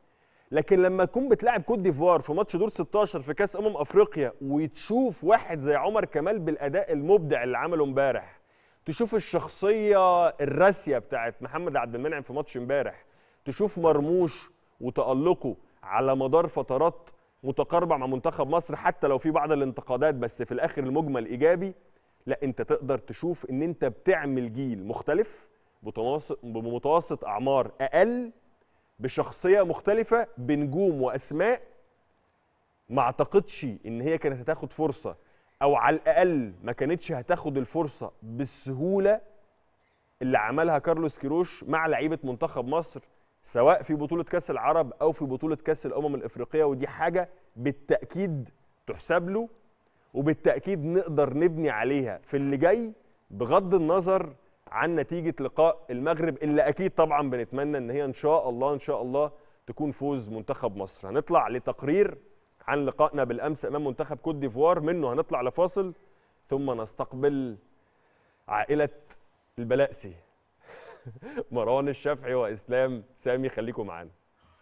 لكن لما تكون بتلعب كوت ديفوار في ماتش دور 16 في كاس امم افريقيا وتشوف واحد زي عمر كمال بالاداء المبدع اللي عمله امبارح تشوف الشخصيه الراسيه بتاعت محمد عبد المنعم في ماتش امبارح تشوف مرموش وتالقه على مدار فترات متقاربه مع منتخب مصر حتى لو في بعض الانتقادات بس في الاخر المجمل ايجابي لا انت تقدر تشوف ان انت بتعمل جيل مختلف بمتوسط بمتوسط اعمار اقل بشخصيه مختلفه بنجوم واسماء ما اعتقدش ان هي كانت هتاخد فرصه او على الاقل ما كانتش هتاخد الفرصه بالسهوله اللي عملها كارلوس كيروش مع لعيبه منتخب مصر سواء في بطوله كاس العرب او في بطوله كاس الامم الافريقيه ودي حاجه بالتاكيد تحسب له وبالتاكيد نقدر نبني عليها في اللي جاي بغض النظر عن نتيجه لقاء المغرب اللي اكيد طبعا بنتمنى ان هي ان شاء الله ان شاء الله تكون فوز منتخب مصر هنطلع لتقرير عن لقائنا بالامس امام منتخب كوت ديفوار منه هنطلع لفاصل ثم نستقبل عائله البلاسي مروان الشافعي واسلام سامي خليكم معانا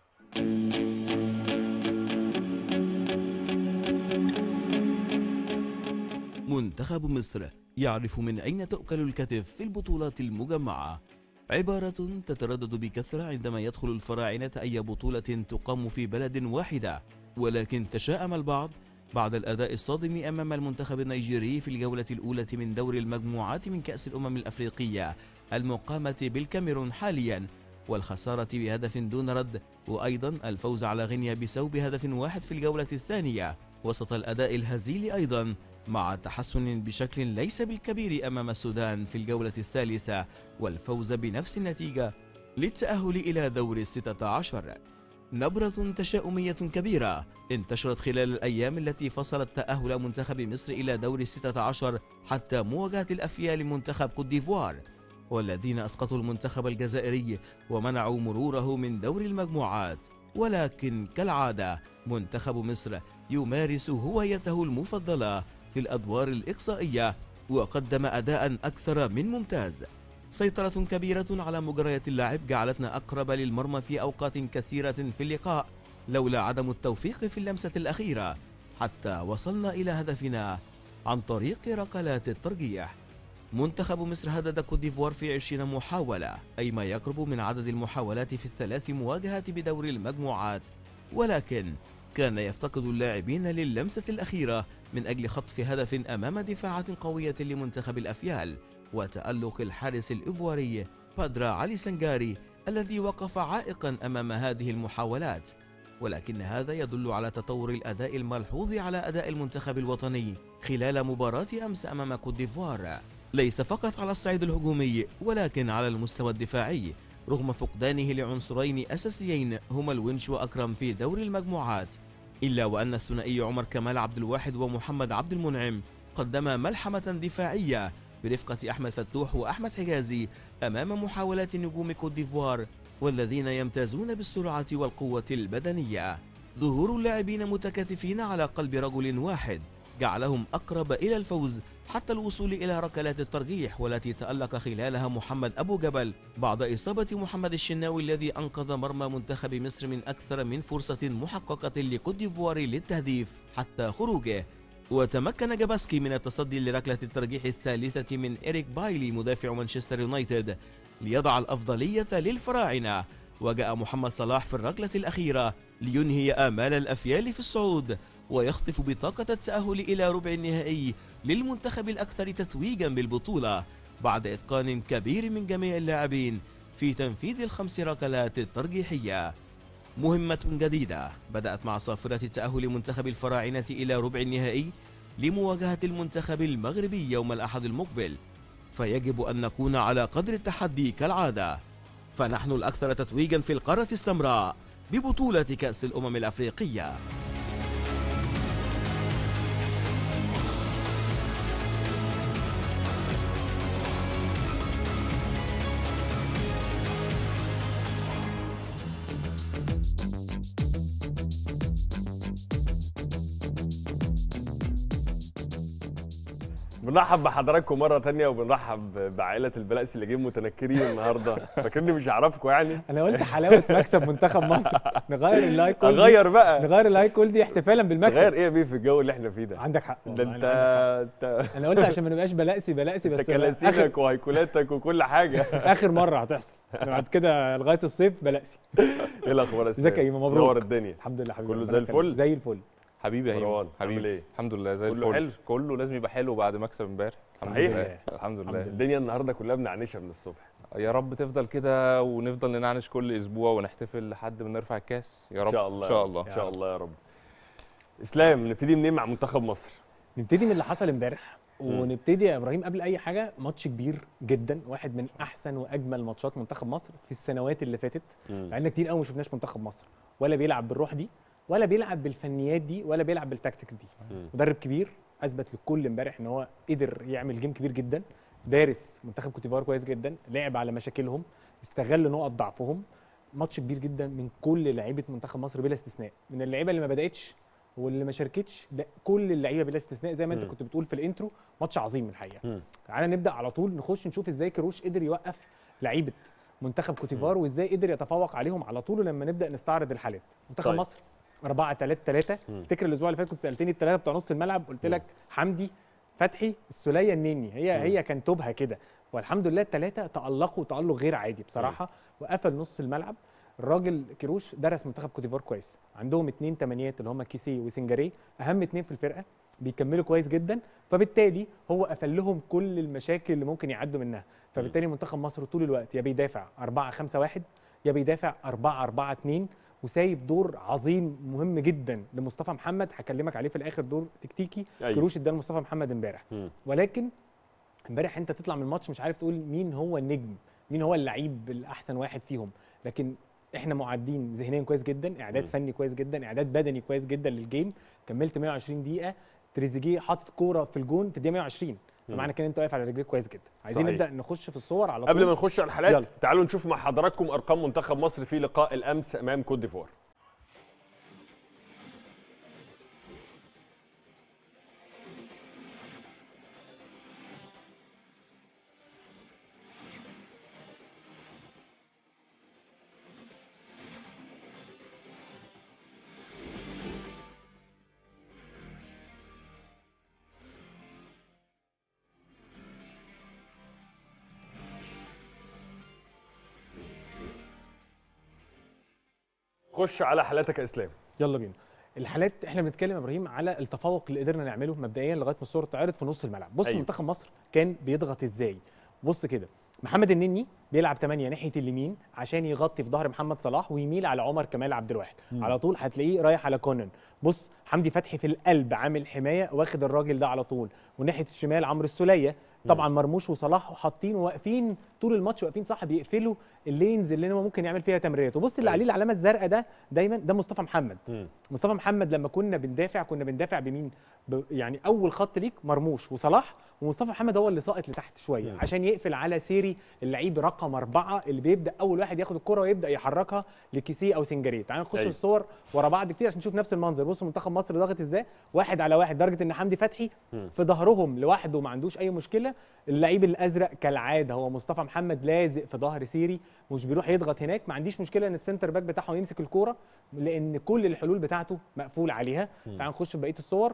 منتخب مصر يعرف من أين تؤكل الكتف في البطولات المجمعة عبارة تتردد بكثرة عندما يدخل الفراعنة أي بطولة تقام في بلد واحدة ولكن تشاءم البعض بعد الأداء الصادم أمام المنتخب النيجيري في الجولة الأولى من دور المجموعات من كأس الأمم الأفريقية المقامة بالكاميرون حاليا والخسارة بهدف دون رد وأيضا الفوز على غينيا بيساو بهدف واحد في الجولة الثانية وسط الأداء الهزيل أيضا مع تحسن بشكل ليس بالكبير أمام السودان في الجولة الثالثة والفوز بنفس النتيجة للتأهل إلى دور الستة عشر نبرة تشاؤمية كبيرة انتشرت خلال الأيام التي فصلت تأهل منتخب مصر إلى دور الستة عشر حتى مواجهة الأفيال منتخب كوت ديفوار والذين أسقطوا المنتخب الجزائري ومنعوا مروره من دور المجموعات ولكن كالعادة منتخب مصر يمارس هوايته المفضلة في الأدوار الإقصائية وقدم أداء أكثر من ممتاز سيطرة كبيرة على مجريات اللعب جعلتنا أقرب للمرمى في أوقات كثيرة في اللقاء لولا عدم التوفيق في اللمسة الأخيرة حتى وصلنا إلى هدفنا عن طريق ركلات الترجيح منتخب مصر هدد كوت ديفوار في 20 محاولة أي ما يقرب من عدد المحاولات في الثلاث مواجهات بدور المجموعات ولكن كان يفتقد اللاعبين للمسة الأخيرة من أجل خطف هدف أمام دفاعات قوية لمنتخب الأفيال وتألق الحارس الإيفواري بادرا علي سنغاري الذي وقف عائقا أمام هذه المحاولات ولكن هذا يدل على تطور الأداء الملحوظ على أداء المنتخب الوطني خلال مباراة أمس أمام كوت ديفوار ليس فقط على الصعيد الهجومي ولكن على المستوى الدفاعي رغم فقدانه لعنصرين أساسيين هما الونش وأكرم في دور المجموعات إلا وأن الثنائي عمر كمال عبد الواحد ومحمد عبد المنعم قدم ملحمة دفاعية برفقة أحمد فتوح وأحمد حجازي أمام محاولات نجوم كوت ديفوار والذين يمتازون بالسرعة والقوة البدنية ظهور اللاعبين متكاتفين على قلب رجل واحد جعلهم أقرب إلى الفوز حتى الوصول إلى ركلات الترجيح والتي تألق خلالها محمد أبو جبل بعد إصابة محمد الشناوي الذي أنقذ مرمى منتخب مصر من أكثر من فرصة محققة لكوت ديفوار للتهديف حتى خروجه وتمكن جاباسكي من التصدي لركلة الترجيح الثالثة من إريك بايلي مدافع مانشستر يونايتد ليضع الأفضلية للفراعنة وجاء محمد صلاح في الركلة الأخيرة لينهي آمال الأفيال في الصعود ويخطف بطاقة التأهل إلى ربع النهائي للمنتخب الأكثر تتويجا بالبطولة بعد إتقان كبير من جميع اللاعبين في تنفيذ الخمس ركلات الترجيحية مهمة جديدة بدأت مع صافرة تأهل منتخب الفراعنة إلى ربع النهائي لمواجهة المنتخب المغربي يوم الأحد المقبل فيجب أن نكون على قدر التحدي كالعادة فنحن الأكثر تتويجا في القارة السمراء ببطولة كأس الأمم الأفريقية بنرحب بحضراتكم مره تانية وبنرحب بعائله البلقس اللي جايين متنكرين النهارده فاكرني مش هعرفكم يعني انا قلت حلاوه مكسب منتخب مصر نغير اللايك كول دي- اغير بقى نغير اللايك كول دي احتفالا بالمكسب غير ايه يا بيه في الجو اللي احنا فيه ده عندك حق ده والله انت أنا عندك انت حق. انا قلت عشان ما نبقاش بلقسي بلقسي انت بس اخر كلاسينك وهيكولاتك وكل حاجه اخر مره هتحصل أنا بعد كده لغايه الصيف بلقسي ايه الاخبار يا ازيك يا استاذ؟ إيمو؟ مبروك. نور الدنيا الحمد لله حبيبي كله ربنا زي يخليك. الفل؟ زي الفل حبيبي يا مروان، هيمو عامل حبيبي ايه؟ الحمد لله زي كله الفل حلو؟ كله لازم يبقى حلو بعد مكسب امبارح الحمد صحيح. لله الحمد لله الدنيا النهارده كلها بنعنشها من الصبح يا رب تفضل كده ونفضل ننعنش كل اسبوع ونحتفل لحد ما نرفع الكاس يا رب ان شاء الله ان شاء الله ان شاء الله يا رب اسلام نبتدي منين مع منتخب مصر نبتدي من اللي حصل امبارح ونبتدي يا ابراهيم قبل اي حاجه ماتش كبير جدا واحد من احسن واجمل ماتشات منتخب مصر في السنوات اللي فاتت مم. لان كتير قوي ما شفناش منتخب مصر ولا بيلعب بالروح دي ولا بيلعب بالفنيات دي ولا بيلعب بالتاكتكس دي مم. مدرب كبير اثبت للكل امبارح ان هو قدر يعمل جيم كبير جدا دارس منتخب كوتيفوار كويس جدا لعب على مشاكلهم استغل نقط ضعفهم ماتش كبير جدا من كل لعيبه منتخب مصر بلا استثناء من اللعيبه اللي ما بداتش واللي ما شاركتش لا كل اللعيبه بلا استثناء زي ما انت مم. كنت بتقول في الانترو ماتش عظيم الحقيقه مم. تعالى نبدا على طول نخش نشوف ازاي كروش قدر يوقف لعيبه منتخب كوتيفوار وازاي قدر يتفوق عليهم على طول لما نبدا نستعرض الحالات منتخب طيب. مصر 4 3 3 مم. افتكر الاسبوع اللي فات كنت سالتني الثلاثه بتوع نص الملعب قلت لك حمدي فتحي السوليه النني هي مم. هي كان توبها كده والحمد لله الثلاثه تالقوا تالق غير عادي بصراحه وقفل نص الملعب الراجل كيروش درس منتخب كوتيفوار كويس عندهم اتنين تمانيات اللي هم كيسي وسنجاري اهم اتنين في الفرقه بيكملوا كويس جدا فبالتالي هو قفل لهم كل المشاكل اللي ممكن يعدوا منها فبالتالي منتخب مصر طول الوقت يا بيدافع 4 5 1 يا بيدافع 4 4 2 وسايب دور عظيم مهم جدا لمصطفى محمد هكلمك عليه في الاخر دور تكتيكي أيوة. كروش اداه لمصطفى محمد امبارح مم. ولكن امبارح انت تطلع من الماتش مش عارف تقول مين هو النجم مين هو اللعيب الاحسن واحد فيهم لكن احنا معدين ذهنيا كويس جدا اعداد مم. فني كويس جدا اعداد بدني كويس جدا للجيم كملت 120 دقيقه تريزيجيه حاطط كوره في الجون في الدقيقه 120 فمعنى كده انت واقف على رجليك كويس جدا عايزين صحيح. نبدا نخش في الصور على قبل طول ما نخش على الحالات يلا. تعالوا نشوف مع حضراتكم ارقام منتخب مصر في لقاء الامس امام كوت ديفوار خش على حالاتك يا اسلام يلا بينا الحالات احنا بنتكلم يا ابراهيم على التفوق اللي قدرنا نعمله مبدئيا لغايه ما الصوره اتعرض في نص الملعب بص أيوة. أيوه. منتخب مصر كان بيضغط ازاي بص كده محمد النني بيلعب 8 ناحيه اليمين عشان يغطي في ظهر محمد صلاح ويميل على عمر كمال عبد الواحد على طول هتلاقيه رايح على كونان بص حمدي فتحي في القلب عامل حمايه واخد الراجل ده على طول وناحيه الشمال عمرو السوليه طبعا مرموش وصلاح حاطين واقفين طول الماتش واقفين صح بيقفلوا اللينز اللي هو ممكن يعمل فيها تمريرات وبص اللي أيوة. عليه العلامه الزرقاء ده دايما ده مصطفى محمد مم. مصطفى محمد لما كنا بندافع كنا بندافع بمين ب... يعني اول خط ليك مرموش وصلاح ومصطفى محمد هو اللي ساقط لتحت شويه مم. عشان يقفل على سيري اللعيب رقم أربعة اللي بيبدا اول واحد ياخد الكره ويبدا يحركها لكيسيه او سنجاريه تعال نخش أيوة. الصور ورا بعض كتير عشان نشوف نفس المنظر بصوا منتخب مصر ضاغط ازاي واحد على واحد لدرجه ان حمدي فتحي مم. في ظهرهم لوحده ما عندوش اي مشكله اللعيب الازرق كالعاده هو مصطفى محمد لازق في ظهر سيري مش بيروح يضغط هناك ما عنديش مشكله ان السنتر باك بتاعهم يمسك الكوره لان كل الحلول بتاعته مقفول عليها تعال نخش في بقيه الصور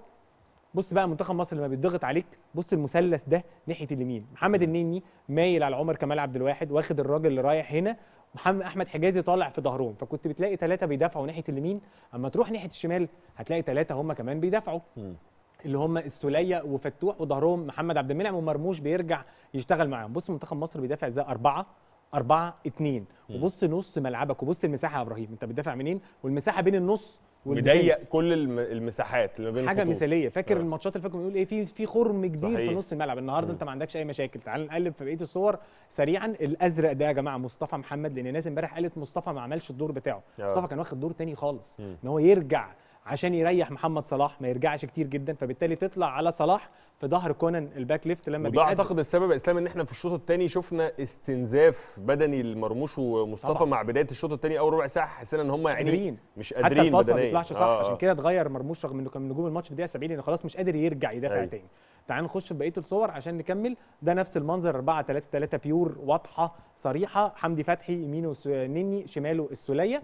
بص بقى منتخب مصر لما بيتضغط عليك بص المثلث ده ناحيه اليمين محمد النني مايل على عمر كمال عبد الواحد واخد الراجل اللي رايح هنا محمد احمد حجازي طالع في ظهرهم فكنت بتلاقي ثلاثه بيدافعوا ناحيه اليمين اما تروح ناحيه الشمال هتلاقي ثلاثه هم كمان بيدافعوا مم. اللي هم السوليه وفتوح وظهرهم محمد عبد المنعم ومرموش بيرجع يشتغل معاهم بص منتخب مصر بيدافع ازاي أربعة أربعة اتنين وبص نص ملعبك وبص المساحة يا إبراهيم أنت بتدافع منين والمساحة بين النص مضيق والديفنس كل الم- المساحات اللي ما بين حاجه الخطوط. مثاليه فاكر آه. الماتشات اللي فاتوا بنقول ايه في في خرم كبير صحيح. في نص الملعب النهارده مم. انت ما عندكش اي مشاكل تعال نقلب في بقيه الصور سريعا الازرق ده يا جماعه مصطفى محمد لان الناس امبارح قالت مصطفى ما عملش الدور بتاعه آه. مصطفى كان واخد دور تاني خالص مم. ان هو يرجع عشان يريح محمد صلاح ما يرجعش كتير جدا فبالتالي تطلع على صلاح في ظهر كونان الباك ليفت لما وده بيقدم اعتقد السبب يا اسلام ان احنا في الشوط الثاني شفنا استنزاف بدني لمرموش ومصطفى طبعا. مع بدايه الشوط الثاني اول ربع ساعه حسينا ان هم مش يعني قادرين مش حتى قادرين الباص ما بدنيا. بيطلعش صح آه، عشان آه. كده اتغير مرموش رغم انه كان من نجوم الماتش في الدقيقه 70 لان خلاص مش قادر يرجع يدافع أيوة. تاني تعال نخش في بقيه الصور عشان نكمل ده نفس المنظر 4 3 3 بيور واضحه صريحه حمدي فتحي يمينه س- نني شماله السوليه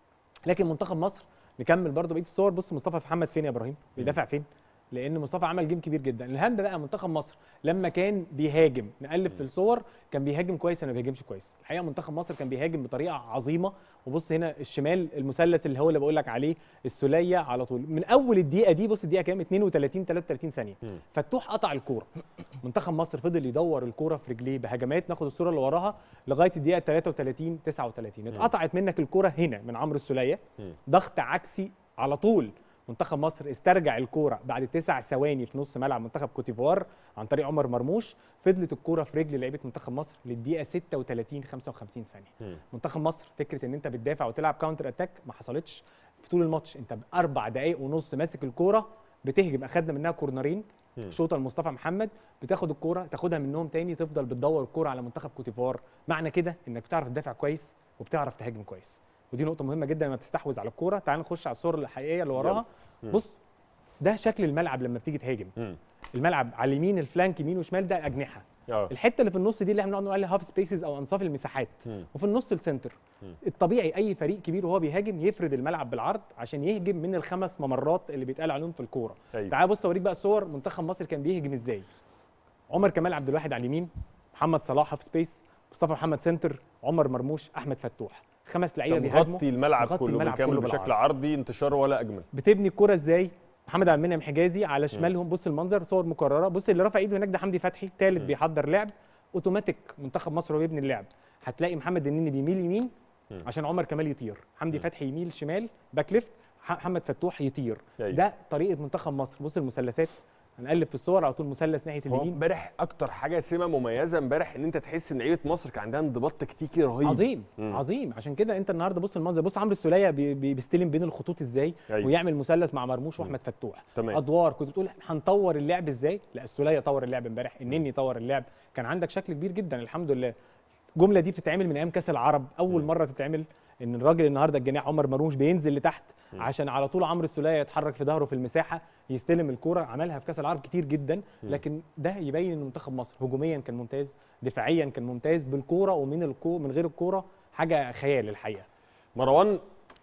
لكن منتخب مصر نكمل برضو بقيه الصور بص مصطفى محمد فين يا ابراهيم بيدافع فين لان مصطفى عمل جيم كبير جدا الهم بقى منتخب مصر لما كان بيهاجم نقلب في الصور كان بيهاجم كويس ولا ما بيهاجمش كويس الحقيقه منتخب مصر كان بيهاجم بطريقه عظيمه وبص هنا الشمال المثلث اللي هو اللي بقول لك عليه السوليه على طول من اول الدقيقه دي بص الدقيقه كام 32 33 ثانيه مم. فتوح قطع الكوره منتخب مصر فضل يدور الكوره في رجليه بهجمات ناخد الصوره اللي وراها لغايه الدقيقه 33 39 اتقطعت منك الكوره هنا من عمرو السوليه مم. ضغط عكسي على طول منتخب مصر استرجع الكوره بعد تسع ثواني في نص ملعب منتخب كوتيفوار عن طريق عمر مرموش فضلت الكوره في رجل لعيبه منتخب مصر للدقيقه 36 55 ثانيه مم. منتخب مصر فكره ان انت بتدافع وتلعب كاونتر اتاك ما حصلتش في طول الماتش انت باربع دقائق ونص ماسك الكوره بتهجم اخدنا منها كورنرين مم. شوطه لمصطفى محمد بتاخد الكوره تاخدها منهم تاني تفضل بتدور الكوره على منتخب كوتيفوار معنى كده انك بتعرف تدافع كويس وبتعرف تهاجم كويس ودي نقطه مهمه جدا لما تستحوذ على الكوره تعال نخش على الصور الحقيقيه اللي وراها مم. بص ده شكل الملعب لما بتيجي تهاجم مم. الملعب على اليمين الفلانك يمين وشمال ده اجنحه اه الحته اللي في النص دي اللي احنا بنقعد نقول عليها هاف سبيسز او انصاف المساحات مم. وفي النص السنتر مم. الطبيعي اي فريق كبير وهو بيهاجم يفرد الملعب بالعرض عشان يهجم من الخمس ممرات اللي بيتقال عليهم في الكوره أيوة. تعال بص اوريك بقى الصور منتخب مصر كان بيهجم ازاي عمر كمال عبد الواحد على اليمين محمد صلاح في سبيس مصطفى محمد سنتر عمر مرموش احمد فتوح خمس لعيبه كان بيهاجموا مغطي الملعب مغطي كله الملعب بالكامل كله بشكل بالعرض. عرضي انتشار ولا اجمل بتبني الكوره ازاي محمد عبد المنعم حجازي على شمالهم بص المنظر صور مكرره بص اللي رافع ايده هناك ده حمدي فتحي ثالث بيحضر لعب اوتوماتيك منتخب مصر وهو بيبني اللعب هتلاقي محمد النني بيميل يمين مم. عشان عمر كمال يطير حمدي فتحي يميل شمال باك ليفت ح- محمد فتوح يطير أيوة. ده طريقه منتخب مصر بص المثلثات هنقلب في الصور على طول مثلث ناحيه هو اليمين امبارح اكتر حاجه سمه مميزه امبارح ان انت تحس ان لعيبه مصر كان عندها انضباط تكتيكي رهيب عظيم مم. عظيم عشان كده انت النهارده بص المنظر بص عمرو السوليه بي- بي- بيستلم بين الخطوط ازاي أيوة. ويعمل مثلث مع مرموش واحمد فتوح تمام. ادوار كنت بتقول هنطور اللعب ازاي لا السوليه طور اللعب امبارح النني طور اللعب كان عندك شكل كبير جدا الحمد لله الجمله دي بتتعمل من ايام كاس العرب اول مره تتعمل ان الراجل النهارده الجناح عمر مرموش بينزل لتحت عشان على طول عمرو السوليه يتحرك في ظهره في المساحه يستلم الكوره عملها في كاس العرب كتير جدا لكن ده يبين ان منتخب مصر هجوميا كان ممتاز دفاعيا كان ممتاز بالكوره ومن الكو من غير الكوره حاجه خيال الحقيقه مروان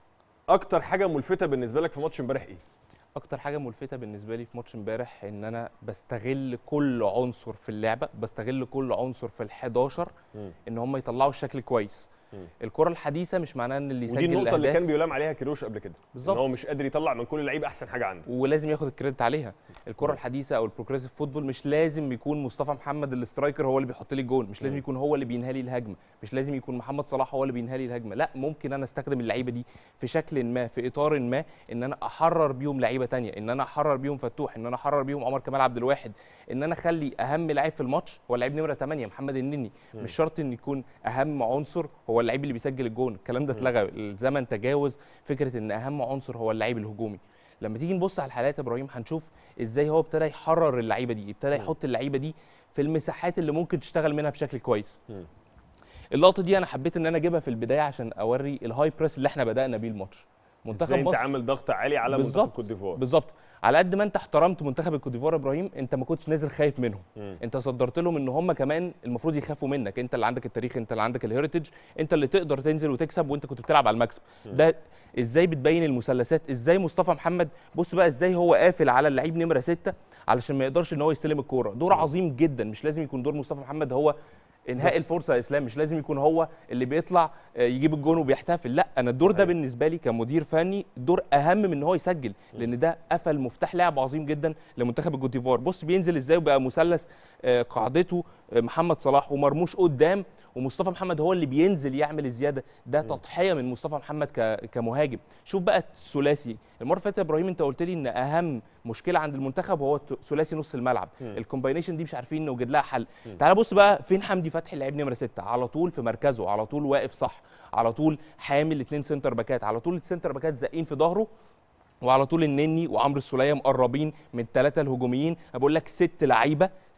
اكتر حاجه ملفته بالنسبه لك في ماتش امبارح ايه اكتر حاجه ملفته بالنسبه لي في ماتش امبارح ان انا بستغل كل عنصر في اللعبه بستغل كل عنصر في ال11 مم. ان هم يطلعوا الشكل كويس مم. الكره الحديثه مش معناها ان اللي ودي يسجل النقطه اللي الاهداف كان بيلام عليها كيروش قبل كده بالظبط. ان هو مش قادر يطلع من كل لعيب احسن حاجه عنده ولازم ياخد الكريدت عليها الكره الحديثه او البروجريسيف فوتبول مش لازم يكون مصطفى محمد الاسترايكر هو اللي بيحط لي الجون مش لازم يكون هو اللي بينهي لي الهجمه مش لازم يكون محمد صلاح هو اللي بينهي لي الهجمه لا ممكن انا استخدم اللعيبه دي في شكل ما في اطار ما ان انا احرر بيهم لعيبه تانية ان انا احرر بيهم فتوح ان انا احرر بيهم عمر كمال عبد الواحد ان انا اخلي اهم لعيب في الماتش هو اللعيب نمره 8 محمد النني مش شرط ان يكون اهم عنصر هو اللعيب اللي بيسجل الجون الكلام ده اتلغى الزمن تجاوز فكره ان اهم عنصر هو اللعيب الهجومي لما تيجي نبص على الحالات يا ابراهيم هنشوف ازاي هو ابتدى يحرر اللعيبه دي ابتدى يحط اللعيبه دي في المساحات اللي ممكن تشتغل منها بشكل كويس مم. اللقطه دي انا حبيت ان انا اجيبها في البدايه عشان اوري الهاي بريس اللي احنا بدانا بيه الماتش ازاي انت عامل ضغط عالي على منتخب بالظبط كوت ديفوار بالظبط على قد ما انت احترمت منتخب الكوت ديفوار يا ابراهيم انت ما كنتش نازل خايف منهم مم. انت صدرت لهم ان هم كمان المفروض يخافوا منك انت اللي عندك التاريخ انت اللي عندك الهيريتج انت اللي تقدر تنزل وتكسب وانت كنت بتلعب على المكسب ده ازاي بتبين المثلثات ازاي مصطفى محمد بص بقى ازاي هو قافل على اللعيب نمره ستة علشان ما يقدرش ان هو يستلم الكوره دور عظيم جدا مش لازم يكون دور مصطفى محمد هو انهاء الفرصه يا اسلام مش لازم يكون هو اللي بيطلع آه، يجيب الجون وبيحتفل لا انا الدور ده صحيح. بالنسبه لي كمدير فني دور اهم من ان هو يسجل لان ده قفل مفتاح لعب عظيم جدا لمنتخب الكوت ديفوار بص بينزل ازاي وبقى مثلث آه، قاعدته آه، محمد صلاح ومرموش قدام ومصطفى محمد هو اللي بينزل يعمل الزياده ده تضحيه من مصطفى محمد ك- كمهاجم شوف بقى الثلاثي المره اللي فاتت يا ابراهيم انت قلت لي ان اهم مشكله عند المنتخب هو الت- ثلاثي نص الملعب الكومباينيشن دي مش عارفين نوجد لها حل تعال بص بقى فين حمدي فتحي اللعيب نمره ستة على طول في مركزه على طول واقف صح على طول حامل اتنين سنتر باكات على طول السنتر باكات زقين في ظهره وعلى طول النني وعمرو السوليه مقربين من الثلاثه الهجوميين أنا بقول لك ست لعيبه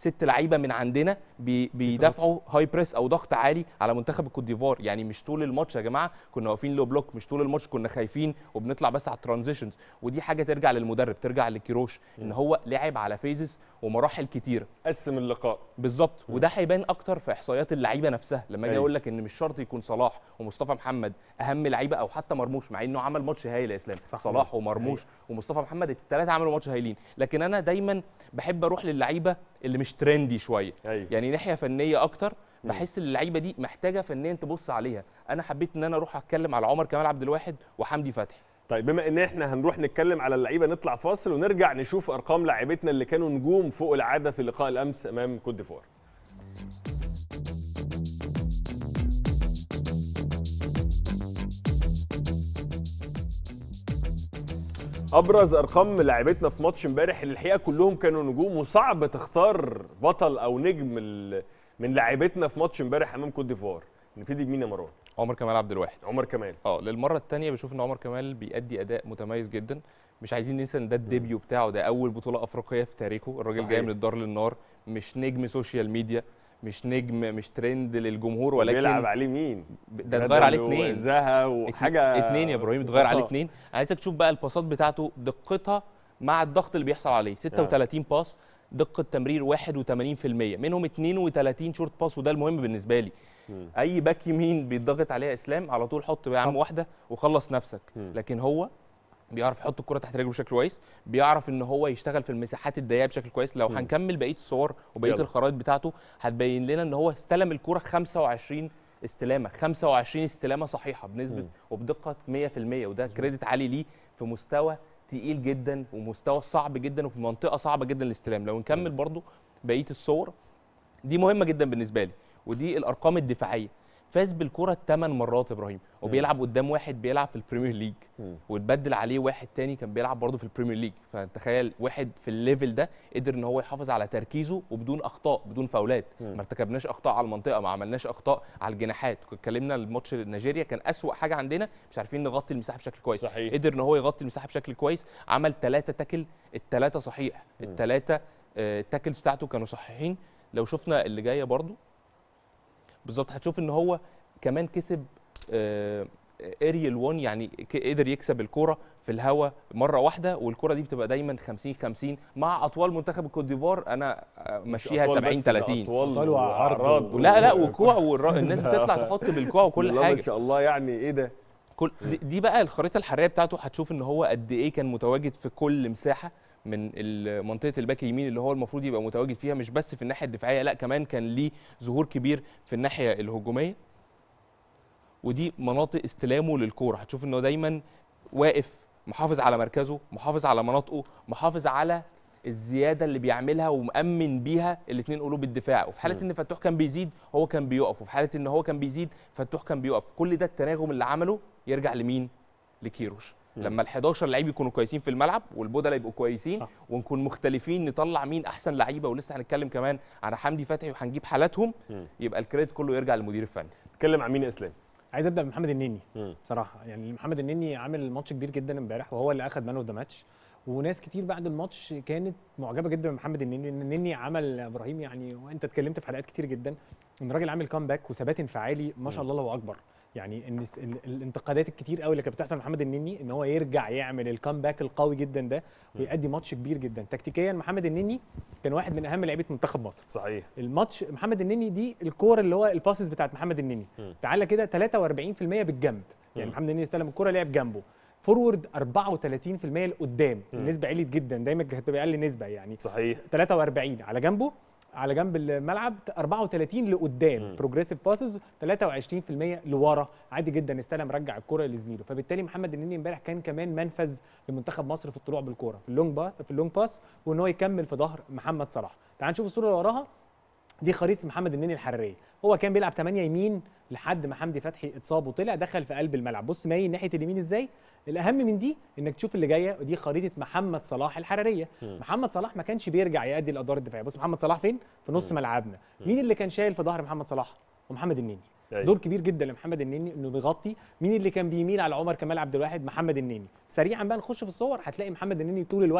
ست لعيبه من عندنا بي بيدافعوا هاي بريس او ضغط عالي على منتخب الكوت ديفوار يعني مش طول الماتش يا جماعه كنا واقفين لو بلوك مش طول الماتش كنا خايفين وبنطلع بس على الترانزيشنز ودي حاجه ترجع للمدرب ترجع لكيروش ان هو لعب على فيزز ومراحل كتيره قسم اللقاء بالظبط وده هيبان اكتر في احصائيات اللعيبه نفسها لما اجي أيوة. اقول لك ان مش شرط يكون صلاح ومصطفى محمد اهم لعيبه او حتى مرموش مع انه عمل ماتش هايل يا اسلام صح. صلاح ومرموش ومصطفى محمد الثلاثه عملوا ماتش هايلين لكن انا دايما بحب اروح للعيبه اللي مش ترندي شويه ايوه يعني ناحيه فنيه اكتر بحس ان اللعيبه دي محتاجه فنيا تبص عليها انا حبيت ان انا اروح اتكلم على عمر كمال عبد الواحد وحمدي فتحي طيب بما ان احنا هنروح نتكلم على اللعيبه نطلع فاصل ونرجع نشوف ارقام لاعيبتنا اللي كانوا نجوم فوق العاده في لقاء الامس امام كوت ديفوار ابرز ارقام لاعيبتنا في ماتش امبارح اللي الحقيقه كلهم كانوا نجوم وصعب تختار بطل او نجم ال- من لاعيبتنا في ماتش امبارح امام كوت ديفوار نبتدي بمين يا مروان عمر كمال عبد الواحد عمر كمال اه للمره الثانيه بشوف ان عمر كمال بيأدي اداء متميز جدا مش عايزين ننسى ان ده الديبيو بتاعه ده اول بطوله افريقيه في تاريخه الراجل صحيح. جاي من الدار للنار مش نجم سوشيال ميديا مش نجم مش ترند للجمهور ولكن بيلعب عليه مين ده اتغير عليه اتنين زها وحاجه اتنين يا ابراهيم اتغير عليه آه. اتنين عايزك تشوف بقى الباصات بتاعته دقتها مع الضغط اللي بيحصل عليه 36 باص دقه تمرير 81% منهم 32 شورت باس وده المهم بالنسبه لي مم. اي باك يمين بيتضغط عليه اسلام على طول حط يا عم واحده وخلص نفسك مم. لكن هو بيعرف يحط الكره تحت رجله بشكل كويس بيعرف ان هو يشتغل في المساحات الضيقه بشكل كويس لو مم. هنكمل بقيه الصور وبقيه يلا. الخرائط بتاعته هتبين لنا ان هو استلم الكره 25 استلامه 25 استلامه صحيحه بنسبه مم. وبدقه 100% وده كريدت عالي ليه في مستوى تقيل جدا ومستوى صعب جدا وفي منطقه صعبه جدا للاستلام لو نكمل برضو بقيه الصور دي مهمه جدا بالنسبه لي ودي الارقام الدفاعيه فاز بالكره 8 مرات يا ابراهيم وبيلعب قدام واحد بيلعب في البريمير ليج مم. واتبدل عليه واحد تاني كان بيلعب برضه في البريمير ليج فتخيل واحد في الليفل ده قدر ان هو يحافظ على تركيزه وبدون اخطاء بدون فاولات مم. ما ارتكبناش اخطاء على المنطقه ما عملناش اخطاء على الجناحات اتكلمنا الماتش نيجيريا كان اسوا حاجه عندنا مش عارفين نغطي المساحه بشكل كويس صحيح قدر ان هو يغطي المساحه بشكل كويس عمل ثلاثة تاكل الثلاثه صحيح مم. الثلاثه التاكلز بتاعته كانوا صحيحين لو شفنا اللي جايه برضو بالظبط هتشوف ان هو كمان كسب اريال 1 يعني ك- قدر يكسب الكوره في الهواء مره واحده والكوره دي بتبقى دايما 50 50 مع اطوال منتخب الكوت ديفوار انا آه، مشيها أطوال 70 بس، ده 30 أطوال أطوال وعرض وأعراض و- لا لا وكوع والر... الناس بتطلع تحط بالكوع بسم وكل الله حاجه ما شاء الله يعني ايه ده كل دي- دي بقى الخريطه الحراريه بتاعته هتشوف ان هو قد ايه كان متواجد في كل مساحه من ال- منطقه الباك اليمين اللي هو المفروض يبقى متواجد فيها مش بس في الناحيه الدفاعيه لا كمان كان ليه ظهور كبير في الناحيه الهجوميه ودي مناطق استلامه للكوره هتشوف انه دايما واقف محافظ على مركزه محافظ على مناطقه محافظ على الزياده اللي بيعملها ومأمن بيها الاثنين قلوب الدفاع وفي حاله مم. ان فتوح كان بيزيد هو كان بيقف وفي حاله ان هو كان بيزيد فتوح كان بيقف كل ده التناغم اللي عمله يرجع لمين لكيروش مم. لما ال11 لعيب يكونوا كويسين في الملعب والبودلة يبقوا كويسين صح. ونكون مختلفين نطلع مين احسن لعيبه ولسه هنتكلم كمان على حمدي فتحي وهنجيب حالاتهم مم. يبقى الكريدت كله يرجع للمدير الفني اتكلم عن مين يا اسلام عايز ابدا بمحمد النني مم. بصراحه يعني محمد النني عامل ماتش كبير جدا امبارح وهو اللي اخذ مان اوف ذا ماتش وناس كتير بعد الماتش كانت معجبه جدا بمحمد النني ان النني عمل يا ابراهيم يعني وانت اتكلمت في حلقات كتير جدا ان الراجل عامل كامباك وثبات انفعالي ما شاء الله الله اكبر يعني ان الس- ال- الانتقادات الكتير قوي اللي كانت بتحصل محمد النني ان هو يرجع يعمل الكامباك القوي جدا ده ويأدي ماتش كبير جدا تكتيكيا محمد النني كان واحد من اهم لعيبه منتخب مصر صحيح الماتش محمد النني دي الكوره اللي هو الباسز بتاعت محمد النني مم. تعالى كده 43% بالجنب يعني مم. محمد النني استلم الكوره لعب جنبه فورورد 34% لقدام مم. النسبه عليت جدا دايما كانت بتبقى اقل نسبه يعني صحيح 43 على جنبه على جنب الملعب 34 لقدام مم. بروجريسيف باسز 23% لورا عادي جدا استلم رجع الكره لزميله فبالتالي محمد النني امبارح كان كمان منفذ لمنتخب مصر في الطلوع بالكوره في اللونج با في اللونج باس وان هو يكمل في ظهر محمد صلاح تعال نشوف الصوره اللي وراها دي خريطه محمد النني الحراريه هو كان بيلعب 8 يمين لحد ما حمدي فتحي اتصاب وطلع دخل في قلب الملعب بص مايل ناحيه اليمين ازاي الاهم من دي انك تشوف اللي جايه ودي خريطه محمد صلاح الحراريه مم. محمد صلاح ما كانش بيرجع يأدي الادوار الدفاعيه بص محمد صلاح فين في نص ملعبنا مين اللي كان شايل في ظهر محمد صلاح ومحمد النني أيوة. دور كبير جدا لمحمد النني انه بيغطي مين اللي كان بيميل على عمر كمال عبد الواحد محمد النني سريعا بقى نخش في الصور هتلاقي محمد النني طول الوقت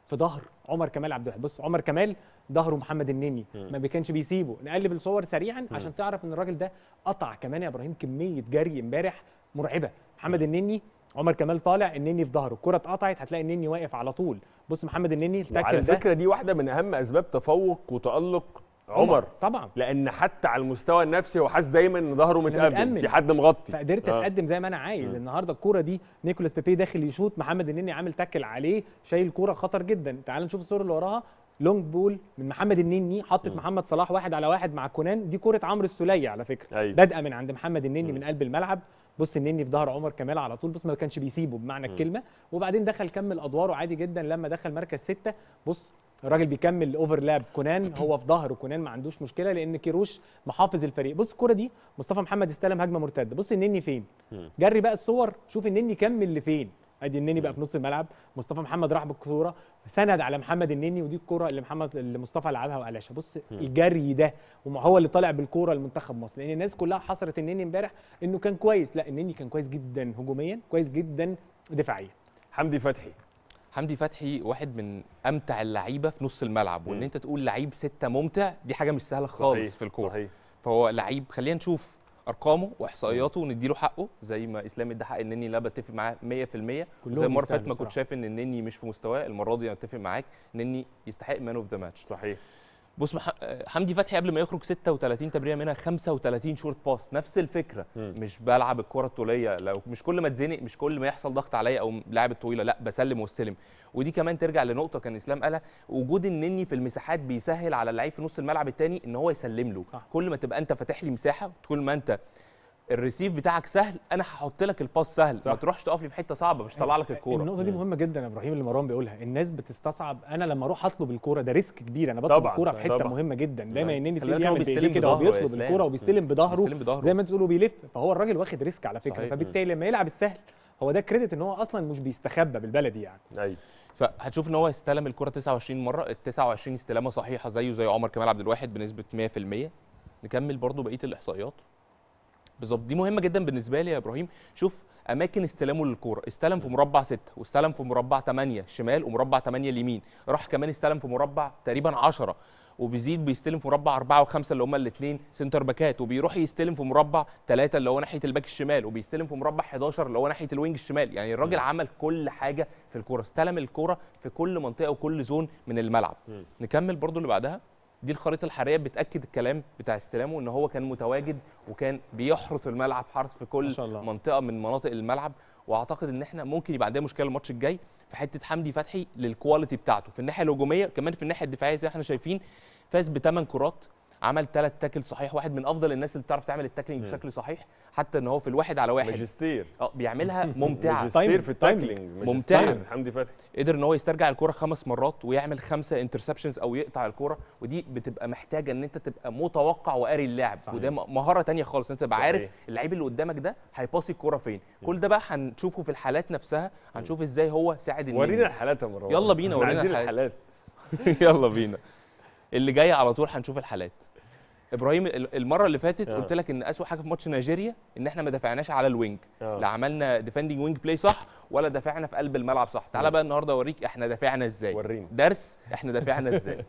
في ظهر عمر كمال عبد الواحد بص عمر كمال ظهره محمد النني ما كانش بيسيبه نقلب الصور سريعا عشان تعرف ان الراجل ده قطع كمان يا ابراهيم كميه جري امبارح مرعبه محمد النني عمر كمال طالع النني في ظهره الكره اتقطعت هتلاقي النني واقف على طول بص محمد النني وعلى التاكل ده فكره دي واحده من اهم اسباب تفوق وتالق عمر طبعا لان حتى على المستوى النفسي هو حاسس دايما ان ظهره متامن متأمن. في حد مغطي فقدرت آه. اتقدم زي ما انا عايز النهارده الكوره دي نيكولاس بيبي داخل يشوط محمد النني عامل تاكل عليه شايل كوره خطر جدا تعال نشوف الصوره اللي وراها لونج بول من محمد النني حطت محمد صلاح واحد على واحد مع كونان دي كوره عمرو السوليه على فكره أيوة. بادئه من عند محمد النني من قلب الملعب بص النني في ظهر عمر كمال على طول بص ما كانش بيسيبه بمعنى الكلمه وبعدين دخل كمل ادواره عادي جدا لما دخل مركز ستة بص الراجل بيكمل اوفرلاب كونان هو في ظهره كونان ما عندوش مشكله لان كيروش محافظ الفريق بص الكوره دي مصطفى محمد استلم هجمه مرتده بص النني فين جري بقى الصور شوف النني كمل لفين ادي النني بقى في نص الملعب مصطفى محمد راح بالكوره سند على محمد النني ودي الكوره اللي محمد اللي مصطفى لعبها وقلشها بص الجري ده وهو اللي طالع بالكوره لمنتخب مصر لان الناس كلها حصرت النني امبارح انه كان كويس لا النني كان كويس جدا هجوميا كويس جدا دفاعيا حمدي فتحي حمدي فتحي واحد من امتع اللعيبه في نص الملعب وان انت تقول لعيب سته ممتع دي حاجه مش سهله خالص صحيح، في الكوره صحيح فهو لعيب خلينا نشوف ارقامه واحصائياته ونديله حقه زي ما اسلام ادى حق النني لا بتفق معاه 100% وزي كلهم المره اللي فاتت يستاهلوا ما كنت بصراحة. شايف ان النني مش في مستواه المره دي انا اتفق معاك النني يستحق مان اوف ذا ماتش صحيح بص مح... حمدي فتحي قبل ما يخرج 36 تمريره منها 35 شورت باس نفس الفكره مم. مش بلعب الكره الطوليه لو مش كل ما اتزنق مش كل ما يحصل ضغط عليا او لاعب الطويله لا بسلم واستلم ودي كمان ترجع لنقطه كان اسلام قالها وجود النني في المساحات بيسهل على اللعيب في نص الملعب الثاني ان هو يسلم له صح. كل ما تبقى انت فاتح لي مساحه كل ما انت الريسيف بتاعك سهل انا هحط لك الباس سهل صح. ما تروحش تقف لي في حته صعبه مش طلع لك الكوره النقطه دي مهمه جدا يا ابراهيم اللي مروان بيقولها الناس بتستصعب انا لما اروح اطلب الكوره ده ريسك كبير انا بطلب طبعاً، الكوره في حته طبعاً. مهمه جدا دايما النني خلي تلاقيه بالك هو بيعمل بيستلم بايديه كده وهو بظهره يا بيطلب إسلام. الكوره وبيستلم بظهره بيستلم بظهره. زي ما انت بتقولوا بيلف فهو الراجل واخد ريسك على فكره صحيح. فبالتالي لما يلعب السهل هو ده كريدت ان هو اصلا مش بيستخبى بالبلدي يعني ايوه فهتشوف ان هو استلم الكره 29 مره ال 29 استلامه صحيحه زيه زي عمر كمال عبد الواحد بنسبه 100% نكمل برضو بقيه الاحصائيات بالظبط دي مهمه جدا بالنسبه لي يا ابراهيم شوف اماكن استلامه للكوره استلم في مربع 6 واستلم في مربع 8 شمال ومربع 8 اليمين راح كمان استلم في مربع تقريبا 10 وبيزيد بيستلم في مربع 4 و5 اللي هم الاثنين سنتر باكات وبيروح يستلم في مربع 3 اللي هو ناحيه الباك الشمال وبيستلم في مربع 11 اللي هو ناحيه الوينج الشمال يعني الراجل عمل كل حاجه في الكوره استلم الكوره في كل منطقه وكل زون من الملعب نكمل برضو اللي بعدها دي الخريطه الحراريه بتاكد الكلام بتاع استلامه ان هو كان متواجد وكان بيحرث الملعب حرث في ما كل شاء الله. منطقه من مناطق الملعب واعتقد ان احنا ممكن يبقى عندنا مشكله الماتش الجاي في حته حمدي فتحي للكواليتي بتاعته في الناحيه الهجوميه كمان في الناحيه الدفاعيه زي ما احنا شايفين فاز بثمان كرات عمل ثلاث تاكل صحيح واحد من افضل الناس اللي بتعرف تعمل التاكلينج بشكل صحيح حتى ان هو في الواحد على واحد ماجستير اه بيعملها ممتعه ماجستير في تايملينج. التاكلينج ممتعة. ماجستير حمدي فتحي قدر ان هو يسترجع الكرة خمس مرات ويعمل خمسه انترسبشنز او يقطع الكرة ودي بتبقى محتاجه ان انت تبقى متوقع وقاري اللاعب وده م- مهاره تانية خالص انت تبقى صحيح. عارف اللعيب اللي قدامك ده هيباصي الكرة فين كل ده بقى هنشوفه في الحالات نفسها هنشوف ازاي هو ساعد النني. ورينا الحالات يا مروان يلا بينا، إحنا ورينا عايزين الحالات. الحالات يلا بينا اللي جاي على طول هنشوف الحالات ابراهيم ال- المره اللي فاتت آه. قلت لك ان اسوء حاجه في ماتش نيجيريا ان احنا ما دافعناش على الوينج آه. لا عملنا ديفندنج وينج بلاي صح ولا دافعنا في قلب الملعب صح تعالى بقى النهارده اوريك احنا دافعنا ازاي وريني. درس احنا دافعنا ازاي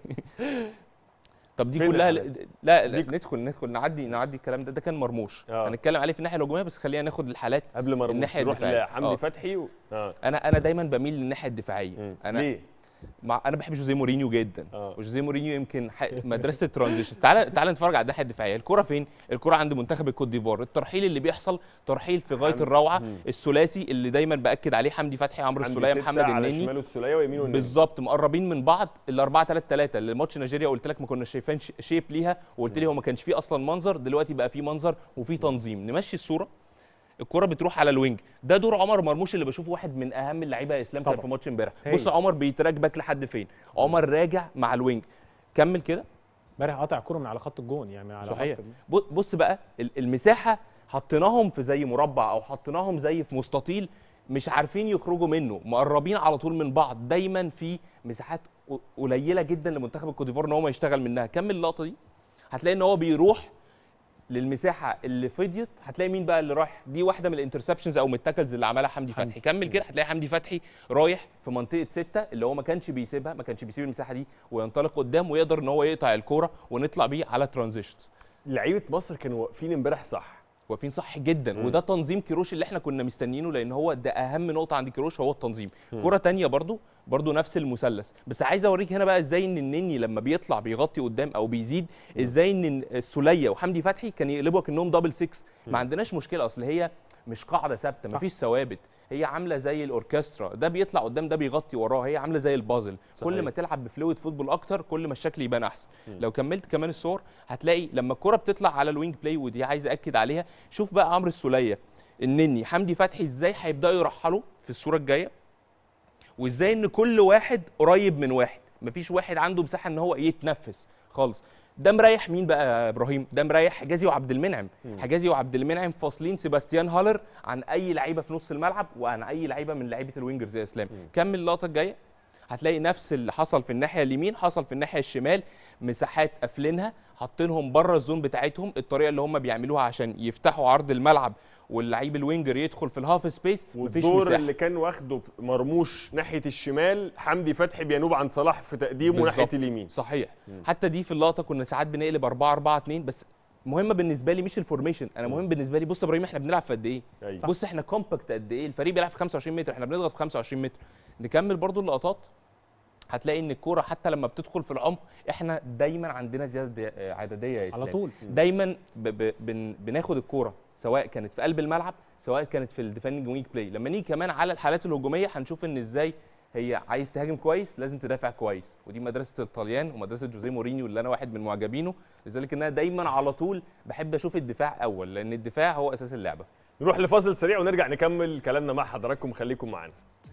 طب دي فين كلها الحالات؟ لا, لا دي- ندخل ندخل نعدي نعدي الكلام ده ده كان مرموش آه. هنتكلم عليه في الناحيه الهجوميه بس خلينا ناخد الحالات قبل ما الناحية نروح الدفاعية. لحمدي آه. فتحي و... اه انا انا دايما بميل للناحيه الدفاعيه مم. انا ليه؟ مع انا بحب جوزيه مورينيو جدا آه. وجوزيه مورينيو يمكن ح... مدرسه الترانزيشن تعال تعال نتفرج على الناحيه الدفاعيه الكره فين الكره عند منتخب الكوت ديفوار الترحيل اللي بيحصل ترحيل في غايه حمدي. الروعه مم. الثلاثي اللي دايما باكد عليه حمدي فتحي عمرو حمدي السوليه ستة محمد على النني شماله السوليه ويمينه النني بالظبط مقربين من بعض ال 4 3 3 اللي ماتش نيجيريا قلت لك ما كناش شايفين ش- شيب ليها وقلت لي هو ما كانش فيه اصلا منظر دلوقتي بقى فيه منظر وفيه تنظيم نمشي الصوره الكرة بتروح على الوينج ده دور عمر مرموش اللي بشوفه واحد من اهم اللعيبه يا اسلام كان طبعا. في ماتش امبارح هايل. بص عمر بيتراك باك لحد فين عمر راجع مع الوينج كمل كده امبارح قاطع الكوره من على خط الجون يعني من على صحيح خط ب- بص بقى ال- المساحه حطيناهم في زي مربع او حطيناهم زي في مستطيل مش عارفين يخرجوا منه مقربين على طول من بعض دايما في مساحات ق- قليله جدا لمنتخب الكوت ديفوار ان هو ما يشتغل منها كمل اللقطه دي هتلاقي ان هو بيروح للمساحه اللي فضيت هتلاقي مين بقى اللي رايح دي واحده من الانترسبشنز او من التاكلز اللي عملها حمدي فتحي كمل كده هتلاقي حمدي فتحي رايح في منطقه ستة اللي هو ما كانش بيسيبها ما كانش بيسيب المساحه دي وينطلق قدام ويقدر ان هو يقطع الكوره ونطلع بيه على ترانزيشنز لعيبه مصر كانوا واقفين امبارح صح واقفين صح جدا مم. وده تنظيم كيروش اللي احنا كنا مستنيينه لان هو ده اهم نقطه عند كيروش هو التنظيم كره تانية برضو برضو نفس المثلث بس عايز اوريك هنا بقى ازاي ان النني لما بيطلع بيغطي قدام او بيزيد ازاي ان السوليه وحمدي فتحي كان يقلبوا كانهم دبل 6 ما عندناش مشكله اصل هي مش قاعده ثابته مفيش ثوابت هي عامله زي الاوركسترا ده بيطلع قدام ده بيغطي وراه هي عامله زي البازل صحيح. كل ما تلعب بفلويد فوتبول اكتر كل ما الشكل يبان احسن لو كملت كمان الصور هتلاقي لما الكره بتطلع على الوينج بلاي ودي عايز اكد عليها شوف بقى عمرو السوليه النني حمدي فتحي ازاي هيبداوا يرحلوا في الصوره الجايه وازاي ان كل واحد قريب من واحد مفيش واحد عنده مساحه ان هو يتنفس خالص ده مريح مين بقى يا ابراهيم ده مريح حجازي وعبد المنعم حجازي وعبد المنعم فاصلين سيباستيان هالر عن اي لعيبه في نص الملعب وعن اي لعيبه من لعيبه الوينجرز يا اسلام كمل اللقطه الجايه هتلاقي نفس اللي حصل في الناحيه اليمين حصل في الناحيه الشمال مساحات قافلينها حاطينهم بره الزون بتاعتهم الطريقه اللي هم بيعملوها عشان يفتحوا عرض الملعب واللعيب الوينجر يدخل في الهاف سبيس مفيش والدور مساحه اللي كان واخده مرموش ناحيه الشمال حمدي فتحي بينوب عن صلاح في تقديمه ناحيه بالظبط. اليمين صحيح حتى دي في اللقطه كنا ساعات بنقلب 4 4 2 بس مهمه بالنسبه لي مش الفورميشن انا مهم بالنسبه لي بص يا ابراهيم احنا بنلعب في قد ايه أيوة. بص احنا كومباكت قد ايه الفريق بيلعب في 25 متر احنا بنضغط في 25 متر نكمل برضو اللقطات هتلاقي ان الكوره حتى لما بتدخل في العمق احنا دايما عندنا زياده آه، عدديه يا على إسلام. طول دايما ب ب بن بناخد الكوره سواء كانت في قلب الملعب سواء كانت في الديفندنج وينج بلاي لما نيجي كمان على الحالات الهجوميه هنشوف ان ازاي هي عايز تهاجم كويس لازم تدافع كويس ودي مدرسه الطليان ومدرسه جوزيه مورينيو اللي انا واحد من معجبينه لذلك ان انا دايما على طول بحب اشوف الدفاع اول لان الدفاع هو اساس اللعبه نروح لفاصل سريع ونرجع نكمل كلامنا مع حضراتكم خليكم معانا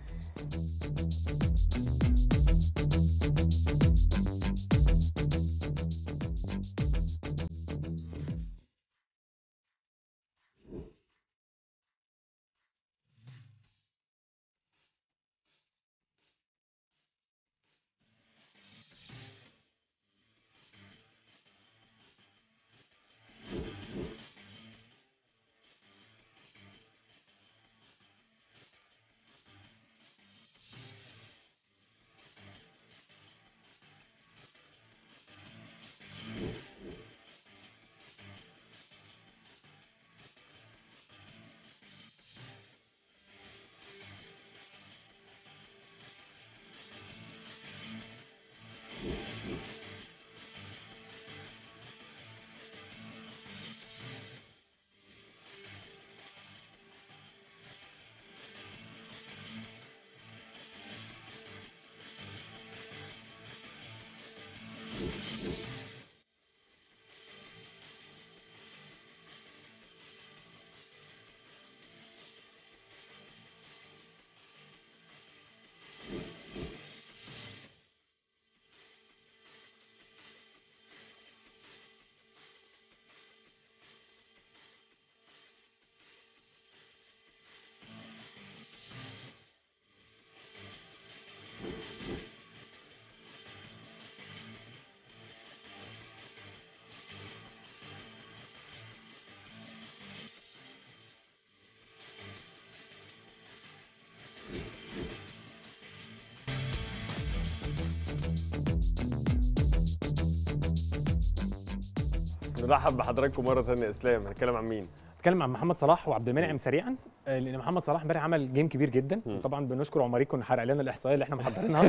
نرحب بحضراتكم مره ثانيه اسلام هنتكلم عن مين اتكلم عن محمد صلاح وعبد المنعم سريعا آه، لان محمد صلاح امبارح عمل جيم كبير جدا مم. وطبعا بنشكر عمريكو انه حرق لنا الاحصائيه اللي احنا محضرينها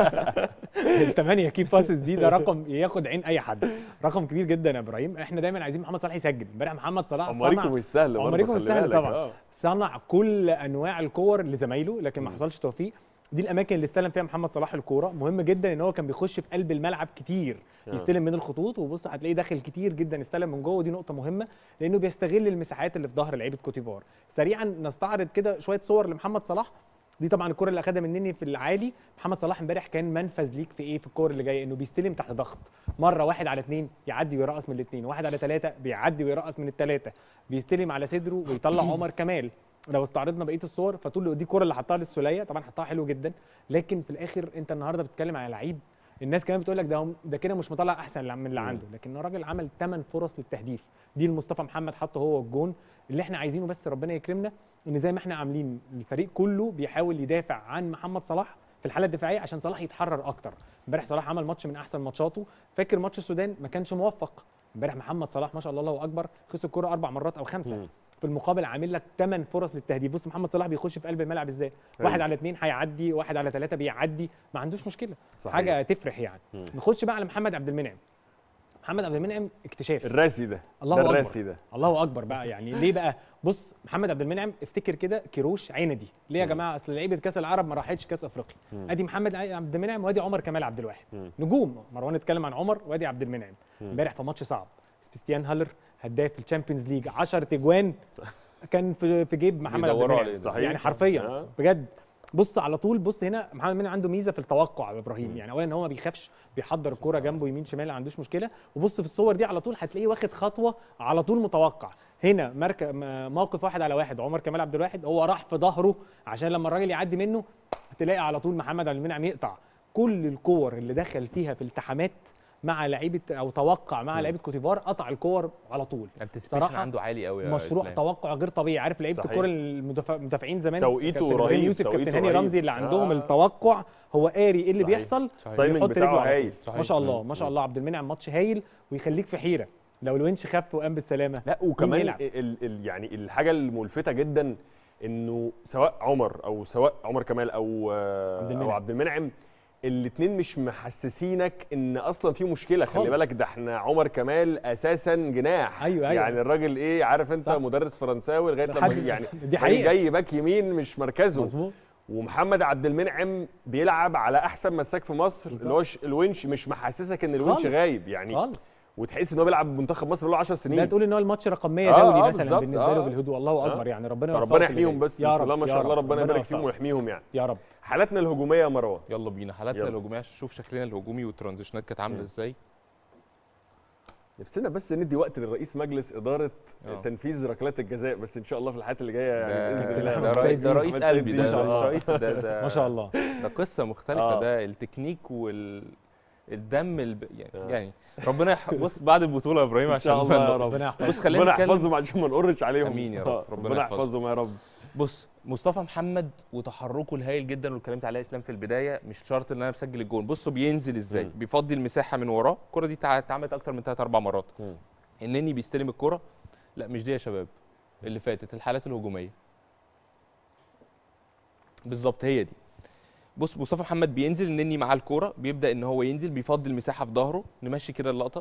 الثمانيه كي باسز دي ده رقم ياخد عين اي حد رقم كبير جدا يا ابراهيم احنا دايما عايزين محمد صلاح يسجل امبارح محمد صلاح عمريكم صنع مش سهل برضه عمريكم مش خلي سهل بالك. طبعا آه. صنع كل انواع الكور لزمايله لكن ما مم. حصلش توفيق دي الاماكن اللي استلم فيها محمد صلاح الكوره مهم جدا ان هو كان بيخش في قلب الملعب كتير آه. يستلم من الخطوط وبص هتلاقيه داخل كتير جدا استلم من جوه ودي نقطه مهمه لانه بيستغل المساحات اللي في ظهر لعيبه كوتيفار سريعا نستعرض كده شويه صور لمحمد صلاح دي طبعا الكره اللي اخدها مني في العالي محمد صلاح امبارح كان منفذ ليك في ايه في الكور اللي جايه انه بيستلم تحت ضغط مره واحد على اثنين يعدي ويرقص من الاثنين واحد على ثلاثه بيعدي ويرقص من الثلاثه بيستلم على صدره ويطلع عمر كمال لو استعرضنا بقيه الصور فتقول له دي الكره اللي حطها للسوليه طبعا حطها حلو جدا لكن في الاخر انت النهارده بتتكلم على لعيب الناس كمان بتقول لك ده هم- ده كده مش مطلع احسن اللي- من اللي مم. عنده لكن الراجل عمل 8 فرص للتهديف دي المصطفى محمد حطه هو الجون اللي احنا عايزينه بس ربنا يكرمنا ان زي ما احنا عاملين الفريق كله بيحاول يدافع عن محمد صلاح في الحاله الدفاعيه عشان صلاح يتحرر اكتر امبارح صلاح عمل ماتش من احسن ماتشاته فاكر ماتش السودان ما كانش موفق امبارح محمد صلاح ما شاء الله الله اكبر خسر الكره اربع مرات او خمسه مم. في المقابل عامل لك 8 فرص للتهديف بص محمد صلاح بيخش في قلب الملعب ازاي واحد أيوة. على اثنين هيعدي واحد على ثلاثه بيعدي ما عندوش مشكله صحيح. حاجه تفرح يعني مم. نخش بقى على محمد عبد المنعم محمد عبد المنعم اكتشاف الراسي ده الله ده أكبر. الراسي ده الله اكبر بقى يعني ليه بقى بص محمد عبد المنعم افتكر كده كيروش عيندي ليه يا مم. جماعه اصل لعيبه كاس العرب ما راحتش كاس افريقيا مم. ادي محمد عبد المنعم وادي عمر كمال عبد الواحد مم. نجوم مروان اتكلم عن عمر وادي عبد المنعم مم. امبارح في ماتش صعب سبيستيان هالر هداف الشامبيونز ليج 10 تجوان كان في في جيب محمد عبد بيدوروا المنعم عليه. صحيح. يعني حرفيا آه. بجد بص على طول بص هنا محمد منعم عنده ميزه في التوقع يا ابراهيم مم. يعني اولا ان هو ما بيخافش بيحضر الكوره جنبه يمين شمال ما عندوش مشكله وبص في الصور دي على طول هتلاقيه واخد خطوه على طول متوقع هنا مركب موقف واحد على واحد عمر كمال عبد الواحد هو راح في ظهره عشان لما الراجل يعدي منه تلاقي على طول محمد عبد المنعم يقطع كل الكور اللي دخل فيها في التحامات مع لعيبه او توقع مع مم. لعيبه كوتيفار قطع الكور على طول الانتسبيشن صراحة عنده عالي قوي يا مشروع إسلام. توقع غير طبيعي عارف لعيبه صحيح. الكوره المدافعين زمان توقيته كابتن إبراهيم رهيب، يوسف كابتن توقيته هاني رهيب. رمزي اللي عندهم آه. التوقع هو قاري ايه اللي صحيح. بيحصل صحيح. التايمنج يحط رجله بتاعه على طول. هايل صحيح. ما شاء الله مم. ما شاء الله عبد المنعم ماتش هايل ويخليك في حيره لو الونش خف وقام بالسلامه لا مين وكمان يلعب؟ ال ال يعني الحاجه الملفته جدا انه سواء عمر او سواء عمر كمال او آه، عبد او المنعم. عبد المنعم الاثنين مش محسسينك ان اصلا في مشكله خلي خالص. بالك ده احنا عمر كمال اساسا جناح أيوة، أيوة. يعني الراجل ايه عارف انت صح. مدرس فرنساوي لغايه لما حد- يعني دي راجل حقيقه جاي باك يمين مش مركزه مظبوط ومحمد عبد المنعم بيلعب على احسن مساك في مصر اللي هو ش- الونش مش محسسك ان الونش خالص. غايب يعني خالص وتحس ان هو بيلعب بمنتخب مصر بقاله 10 لا سنين تقول ان هو الماتش رقم 100 آه، دولي آه، مثلا بالظبط، بالنسبه له آه. بالهدوء الله آه. اكبر يعني ربنا فربنا يوفقه في اللي يحميهم جاي. بس يا بسم رب الله ما يا شاء الله رب، ربنا يبارك فيهم يوفقه. ويحميهم يعني يا رب حالاتنا الهجوميه يا مروان يلا بينا حالاتنا يلا. الهجوميه عشان نشوف شكلنا الهجومي والترانزيشنات كانت عامله مم. ازاي نفسنا بس ندي وقت للرئيس مجلس اداره آه. تنفيذ ركلات الجزاء بس ان شاء الله في الحلقات اللي جايه يعني ده, باذن كابتن الله أحمد ده, رئيس- ده سيد رئيس أحمد قلبي سيد ده ما شاء مش الله. رئيس ده, ده ما شاء الله ده قصه مختلفه آه. ده التكنيك وال الدم الب... يعني, آه. يعني ربنا يح... بص بعد البطوله يا ابراهيم ان عشان شاء الله يا نفهم. رب ربنا يحفظه بص خلينا ربنا نتكلم يحفظهم عشان ما نقرش عليهم آمين يا رب. آه، ربنا ربنا يحفظهم. يحفظهم يا رب بص مصطفى محمد وتحركه الهائل جدا واللي اتكلمت عليه اسلام في البدايه مش شرط ان انا بسجل الجون بصوا بينزل ازاي مم. بيفضي المساحه من وراه الكره دي تع- اتعملت اكتر من ثلاث اربع مرات مم. انني بيستلم الكره لا مش دي يا شباب اللي فاتت الحالات الهجوميه بالظبط هي دي بص مصطفى محمد بينزل انني معاه الكوره بيبدا ان هو ينزل بيفضي المساحه في ظهره نمشي كده اللقطه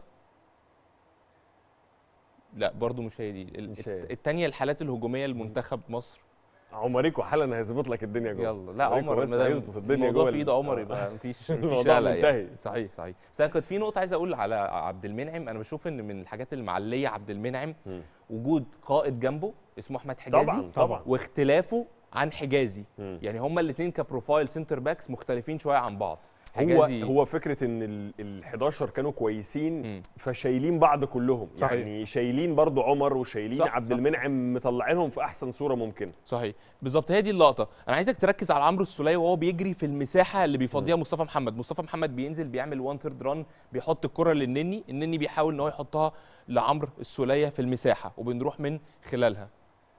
لا برضو مش هي دي ال- مش هي. التانية الحالات الهجوميه لمنتخب مصر عمريكو حالا هيظبط لك الدنيا جوه يلا لا عمريكو عمر بس ما دام هيظبط الدنيا الموضوع جوه في ايد ال- عمر آه. يبقى مفيش مفيش الموضوع قلق منتهي. يعني صحيح صحيح بس انا كنت في نقطه عايز اقول على عبد المنعم انا بشوف ان من الحاجات اللي معليه عبد المنعم مم. وجود قائد جنبه اسمه احمد حجازي طبعا طبعا واختلافه عن حجازي مم. يعني هما الاثنين كبروفايل سنتر باكس مختلفين شويه عن بعض هو حجازي هو فكره ان ال ال 11 كانوا كويسين مم. فشايلين بعض كلهم صحيح. يعني شايلين برضو عمر وشايلين صح، عبد صح. المنعم مطلعينهم في احسن صوره ممكنه صحيح بالظبط هي دي اللقطه انا عايزك تركز على عمرو السوليه وهو بيجري في المساحه اللي بيفضيها مصطفى محمد مصطفى محمد بينزل بيعمل وان ثيرد ران بيحط الكره للنني النني بيحاول ان هو يحطها لعمرو السوليه في المساحه وبنروح من خلالها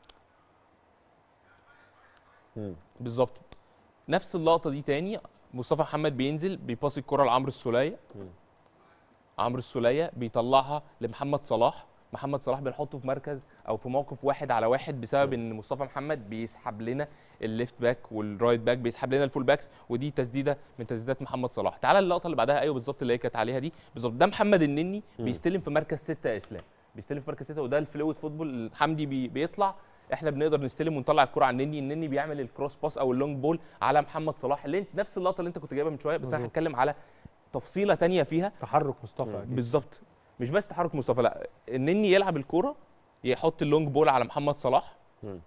بالظبط نفس اللقطه دي تاني مصطفى محمد بينزل بيباصي الكره لعمرو السوليه مم. عمرو السوليه بيطلعها لمحمد صلاح محمد صلاح بنحطه في مركز او في موقف واحد على واحد بسبب ان مصطفى محمد بيسحب لنا الليفت باك والرايت باك بيسحب لنا الفول باكس ودي تسديده من تسديدات محمد صلاح تعال اللقطه اللي بعدها ايوه بالظبط اللي هي كانت عليها دي بالظبط ده محمد النني مم. بيستلم في مركز ستة يا اسلام بيستلم في مركز ستة وده الفلويد فوتبول حمدي بي بيطلع احنا بنقدر نستلم ونطلع الكره على النني النني بيعمل الكروس باس او اللونج بول على محمد صلاح اللي انت نفس اللقطه اللي انت كنت جايبها من شويه بس انا مظبوط. هتكلم على تفصيله تانية فيها تحرك مصطفى أكيد. بالظبط مش بس تحرك مصطفى لا النني يلعب الكوره يحط اللونج بول على محمد صلاح مم.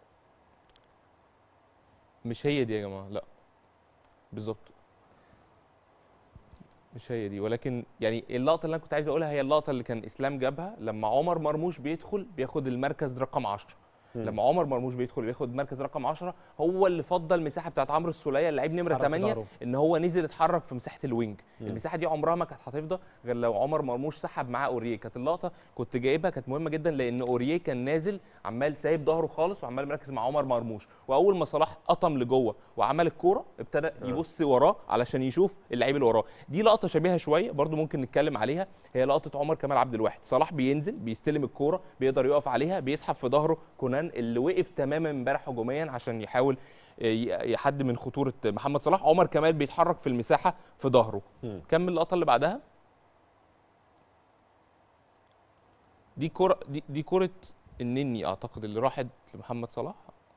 مش هي دي يا جماعه لا بالظبط مش هي دي ولكن يعني اللقطه اللي انا كنت عايز اقولها هي اللقطه اللي كان اسلام جابها لما عمر مرموش بيدخل بياخد المركز رقم 10 لما عمر مرموش بيدخل بياخد مركز رقم 10 هو اللي فضل المساحه بتاعت عمرو السوليه اللعيب نمره حرك 8 ظهره. ان هو نزل اتحرك في مساحه الوينج المساحه دي عمرها ما كانت هتفضى غير لو عمر مرموش سحب معاه اوريه كانت اللقطه كنت جايبها كانت مهمه جدا لان اوريه كان نازل عمال سايب ظهره خالص وعمال مركز مع عمر مرموش واول ما صلاح قطم لجوه وعمل الكوره ابتدى يبص وراه علشان يشوف اللعيب اللي وراه دي لقطه شبيهه شويه برضو ممكن نتكلم عليها هي لقطه عمر كمال عبد الواحد صلاح بينزل بيستلم الكوره بيقدر يقف عليها بيسحب في ظهره كونان اللي وقف تماما امبارح هجوميا عشان يحاول ي- يحد من خطوره محمد صلاح عمر كمال بيتحرك في المساحه في ظهره مم. كمل اللقطه اللي بعدها دي كرة دي, دي كرة النني اعتقد اللي راحت لمحمد صلاح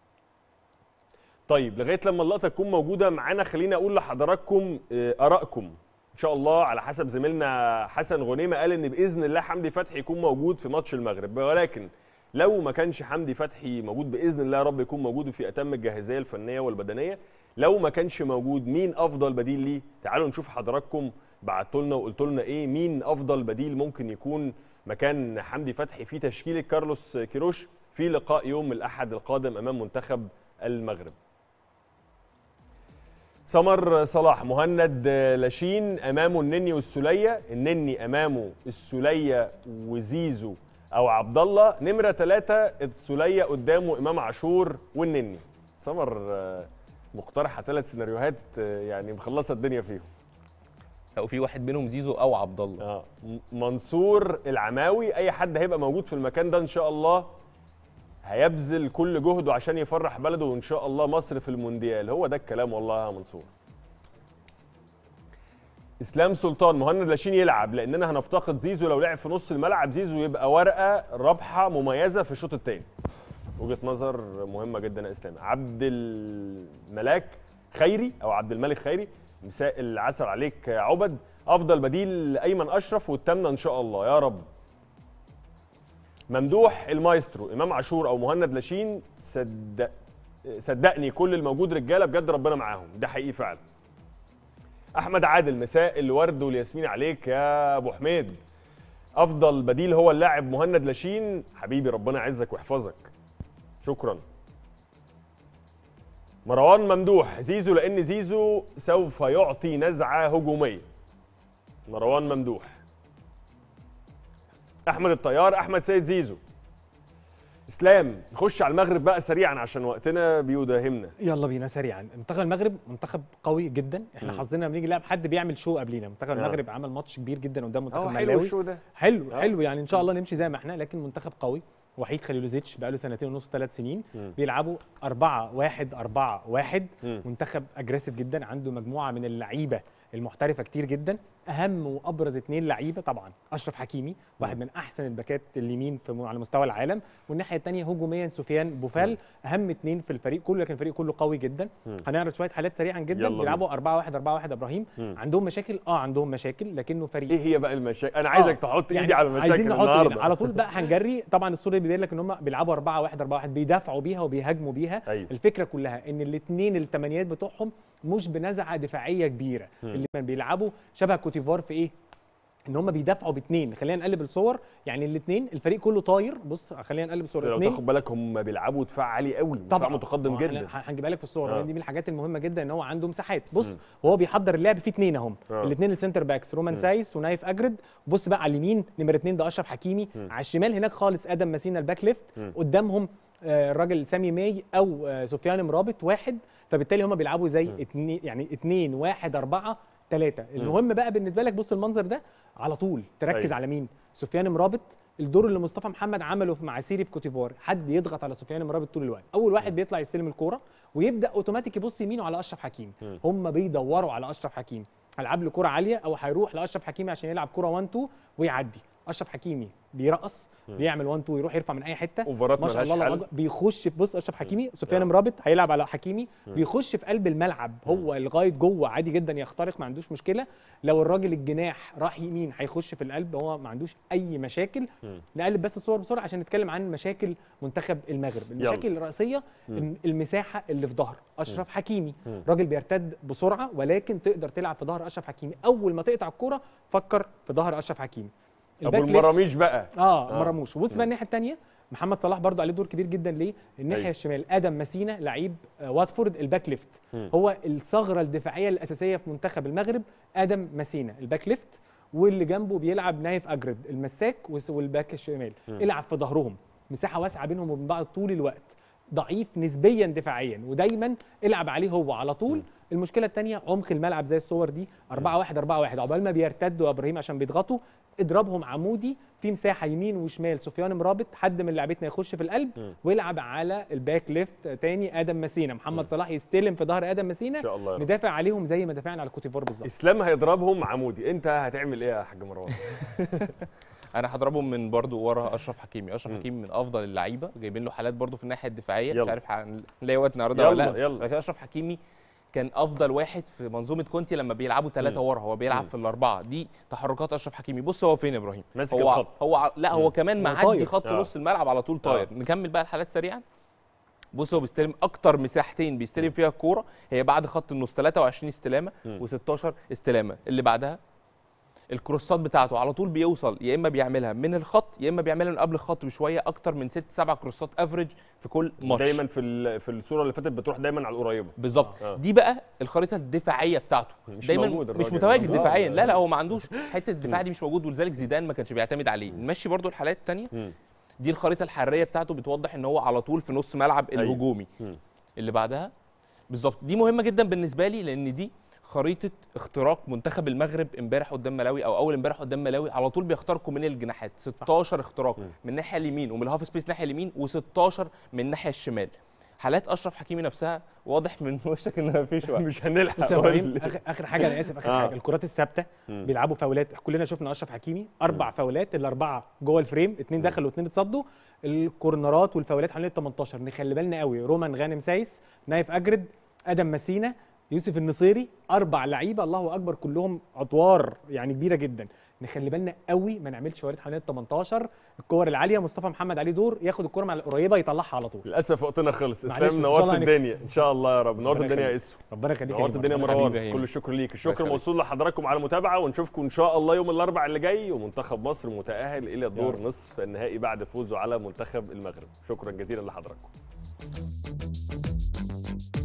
طيب لغايه لما اللقطه تكون موجوده معانا خليني اقول لحضراتكم آه، ارائكم ان شاء الله على حسب زميلنا حسن غنيمه قال ان باذن الله حمدي فتحي يكون موجود في ماتش المغرب ولكن لو ما كانش حمدي فتحي موجود باذن الله يا رب يكون موجود في اتم الجاهزيه الفنيه والبدنيه لو ما كانش موجود مين افضل بديل ليه تعالوا نشوف حضراتكم بعتوا لنا وقلتوا لنا ايه مين افضل بديل ممكن يكون مكان حمدي فتحي في تشكيله كارلوس كيروش في لقاء يوم الاحد القادم امام منتخب المغرب سمر صلاح مهند لاشين امامه النني والسوليه النني امامه السوليه وزيزو او عبد الله نمره ثلاثة السوليه قدامه امام عاشور والنني سمر آه، مقترحه ثلاث سيناريوهات آه، يعني مخلصه الدنيا فيهم او في واحد منهم زيزو او عبد الله اه م- منصور العماوي اي حد هيبقى موجود في المكان ده ان شاء الله هيبذل كل جهده عشان يفرح بلده وان شاء الله مصر في المونديال هو ده الكلام والله يا منصور اسلام سلطان مهند لاشين يلعب لاننا هنفتقد زيزو لو لعب في نص الملعب زيزو يبقى ورقه رابحه مميزه في الشوط الثاني وجهه نظر مهمه جدا يا اسلام عبد الملاك خيري او عبد الملك خيري مساء العسل عليك يا عبد افضل بديل ايمن اشرف والتامنه ان شاء الله يا رب ممدوح المايسترو امام عاشور او مهند لاشين صدق صدقني كل الموجود رجاله بجد ربنا معاهم ده حقيقي فعلا احمد عادل مساء الورد والياسمين عليك يا ابو حميد افضل بديل هو اللاعب مهند لاشين حبيبي ربنا يعزك ويحفظك شكرا مروان ممدوح زيزو لان زيزو سوف يعطي نزعه هجوميه مروان ممدوح احمد الطيار احمد سيد زيزو اسلام نخش على المغرب بقى سريعا عشان وقتنا بيداهمنا يلا بينا سريعا منتخب المغرب منتخب قوي جدا احنا حظنا لما نيجي نلعب حد بيعمل شو قبلينا منتخب المغرب عمل ماتش كبير جدا قدام منتخب اه حلو ملاوي الشو ده حلو آه. حلو يعني ان شاء الله نمشي زي ما احنا لكن منتخب قوي وحيد خليلوزيتش بقاله سنتين ونص ثلاث سنين مم. بيلعبوا 4 1 4 1 مم. منتخب اجريسيف جدا عنده مجموعه من اللعيبه المحترفه كتير جدا اهم وابرز اثنين لعيبه طبعا اشرف حكيمي واحد من احسن الباكات اليمين في على مستوى العالم والناحيه الثانيه هجوميا سفيان بوفال اهم اثنين في الفريق كله لكن الفريق كله قوي جدا مم. هنعرض شويه حالات سريعا جدا يلا بيلعبوا 4 1 4 1 ابراهيم مم. عندهم مشاكل اه عندهم مشاكل لكنه فريق ايه هي بقى المشاكل انا عايزك آه، تحط يعني ايدي على المشاكل عايزين نحط النهارده إيدينا. على طول بقى هنجري طبعا الصوره دي بيبين لك ان هم بيلعبوا 4 1 4 1 بيدافعوا بيها وبيهاجموا بيها أيوة. الفكره كلها ان الاثنين الثمانيات بتوعهم مش بنزعه دفاعيه كبيره اللي كانوا بيلعبوا شبه كوتيفوار في ايه ان هم بيدافعوا باثنين خلينا نقلب الصور يعني الاثنين الفريق كله طاير بص خلينا نقلب بس الصور لو اتنين تاخد بالك هم بيلعبوا دفاع عالي قوي دفاع طبعا متقدم ما هو جدا احنا هنجيبها لك في الصور آه. دي من الحاجات المهمه جدا ان هو عنده مساحات بص وهو بيحضر اللعب فيه اثنين اهم آه. الاثنين السنتر باكس رومان سايس ونايف اجرد بص بقى على اليمين نمره اثنين ده اشرف حكيمي على الشمال هناك خالص ادم ماسينا الباك ليفت قدامهم آه، الراجل سامي ماي او آه، سفيان مرابط واحد فبالتالي هم بيلعبوا زي اتنين يعني اتنين واحد اربعه ثلاثه المهم بقى بالنسبه لك بص المنظر ده على طول تركز أيوة. على مين سفيان مرابط الدور اللي مصطفى محمد عمله مع سيري في كوتيفوار حد يضغط على سفيان مرابط طول الوقت اول واحد بيطلع يستلم الكوره ويبدا اوتوماتيك يبص يمينه على اشرف حكيمي هم بيدوروا على اشرف حكيمي هلعب له كوره عاليه او هيروح لاشرف حكيمي عشان يلعب كوره 1 2 ويعدي اشرف حكيمي بيرقص بيعمل 1 2 يروح يرفع من اي حته أوفرات ما شاء ملهاش الله الله حل. أكبر. بيخش في بص اشرف حكيمي سفيان آه. مرابط هيلعب على حكيمي بيخش في قلب الملعب هو لغايه جوه عادي جدا يخترق ما عندوش مشكله لو الراجل الجناح راح يمين هيخش في القلب هو ما عندوش اي مشاكل نقلب بس الصور بسرعه عشان نتكلم عن مشاكل منتخب المغرب المشاكل الرئيسيه إن المساحه اللي في ظهر اشرف حكيمي راجل بيرتد بسرعه ولكن تقدر تلعب في ظهر اشرف حكيمي اول ما تقطع الكوره فكر في ظهر اشرف حكيمي ابو الباك ليفت- المراميش بقى اه آه. مرموش وبص بقى الناحيه الثانيه محمد صلاح برضو عليه دور كبير جدا ليه الناحيه أيوة. الشمال ادم مسينا لعيب آه، واتفورد الباك ليفت مم. هو الثغره الدفاعيه الاساسيه في منتخب المغرب ادم مسينا الباك ليفت واللي جنبه بيلعب نايف اجرد المساك وس- والباك الشمال العب في ظهرهم مساحه واسعه بينهم وبين بعض طول الوقت ضعيف نسبيا دفاعيا ودايما العب عليه هو على طول المشكله الثانيه عمق الملعب زي الصور دي 4 1 4 1 عقبال ما بيرتدوا يا ابراهيم عشان بيضغطوا اضربهم عمودي في مساحه يمين وشمال سفيان مرابط حد من لعيبتنا يخش في القلب ويلعب على الباك ليفت تاني ادم مسينا محمد صلاح يستلم في ظهر ادم مسينا ان شاء الله يا رب. ندافع عليهم زي ما دافعنا على كوتيفوار بالظبط اسلام هيضربهم عمودي انت هتعمل ايه يا حاج مروان انا هضربهم من برضو ورا اشرف حكيمي اشرف حكيمي من افضل اللعيبه جايبين له حالات برضو في الناحيه الدفاعيه يلا. مش عارف هنلاقي وقت نعرضها ولا يلا، لا يلا. لكن اشرف حكيمي كان افضل واحد في منظومه كونتي لما بيلعبوا ثلاثه مم. ورا هو بيلعب مم. في الاربعه دي تحركات اشرف حكيمي بص هو فين يا ابراهيم ماسك هو الخط. هو ع- لا هو كمان هو معدي طاير. خط آه. نص الملعب على طول طاير نكمل بقى الحالات سريعا بص هو بيستلم اكتر مساحتين بيستلم فيها الكوره هي بعد خط النص 23 استلامه مم. و16 استلامه اللي بعدها الكروسات بتاعته على طول بيوصل يا اما بيعملها من الخط يا اما بيعملها من قبل الخط بشويه اكتر من 6 7 كروسات افريج في كل ماتش دايما في ال- في الصوره اللي فاتت بتروح دايما على القريبه بالظبط آه. دي بقى الخريطه الدفاعيه بتاعته مش دايما موجود مش الراجل. متواجد آه. دفاعيا لا لا هو ما عندوش حته الدفاع دي مش موجود ولذلك زيدان ما كانش بيعتمد عليه نمشي برضو الحالات الثانيه مم. دي الخريطه الحراريه بتاعته بتوضح ان هو على طول في نص ملعب أيوة. الهجومي مم. اللي بعدها بالظبط دي مهمه جدا بالنسبه لي لان دي خريطه اختراق منتخب المغرب امبارح قدام ملاوي او اول امبارح قدام ملاوي على طول بيخترقوا من الجناحات 16 اختراق مم. من الناحيه اليمين ومن الهاف سبيس ناحيه اليمين و16 من الناحيه الشمال حالات اشرف حكيمي نفسها واضح من وشك ان ما فيش وقت مش هنلحق بص يا قول ابراهيم لي. اخر اخر حاجه انا اسف اخر آه. حاجه الكرات الثابته مم. بيلعبوا فاولات كلنا شفنا اشرف حكيمي اربع فاولات الاربعه جوه الفريم اثنين دخلوا واثنين اتصدوا الكورنرات والفاولات حوالين ال 18 نخلي بالنا قوي رومان غانم سايس نايف اجرد ادم مسينا يوسف النصيري اربع لعيبه الله اكبر كلهم ادوار يعني كبيره جدا نخلي بالنا قوي ما نعملش فاولات حوالين ال 18 الكور العاليه مصطفى محمد عليه دور ياخد الكره مع القريبه يطلعها على طول للاسف وقتنا خلص معلش، اسلام بس إن شاء نورت الله هنكسب. الدنيا ان شاء الله يا رب نورت ربنا الدنيا يا يخليك. اسو ربنا يخليك يا نورت هيما. الدنيا يا حبيبي مروان يا هيما. كل الشكر ليك الشكر يخليك. موصول لحضراتكم على المتابعه ونشوفكم ان شاء الله يوم الاربعاء اللي جاي ومنتخب مصر متاهل الى دور رب. نصف النهائي بعد فوزه على منتخب المغرب شكرا جزيلا لحضراتكم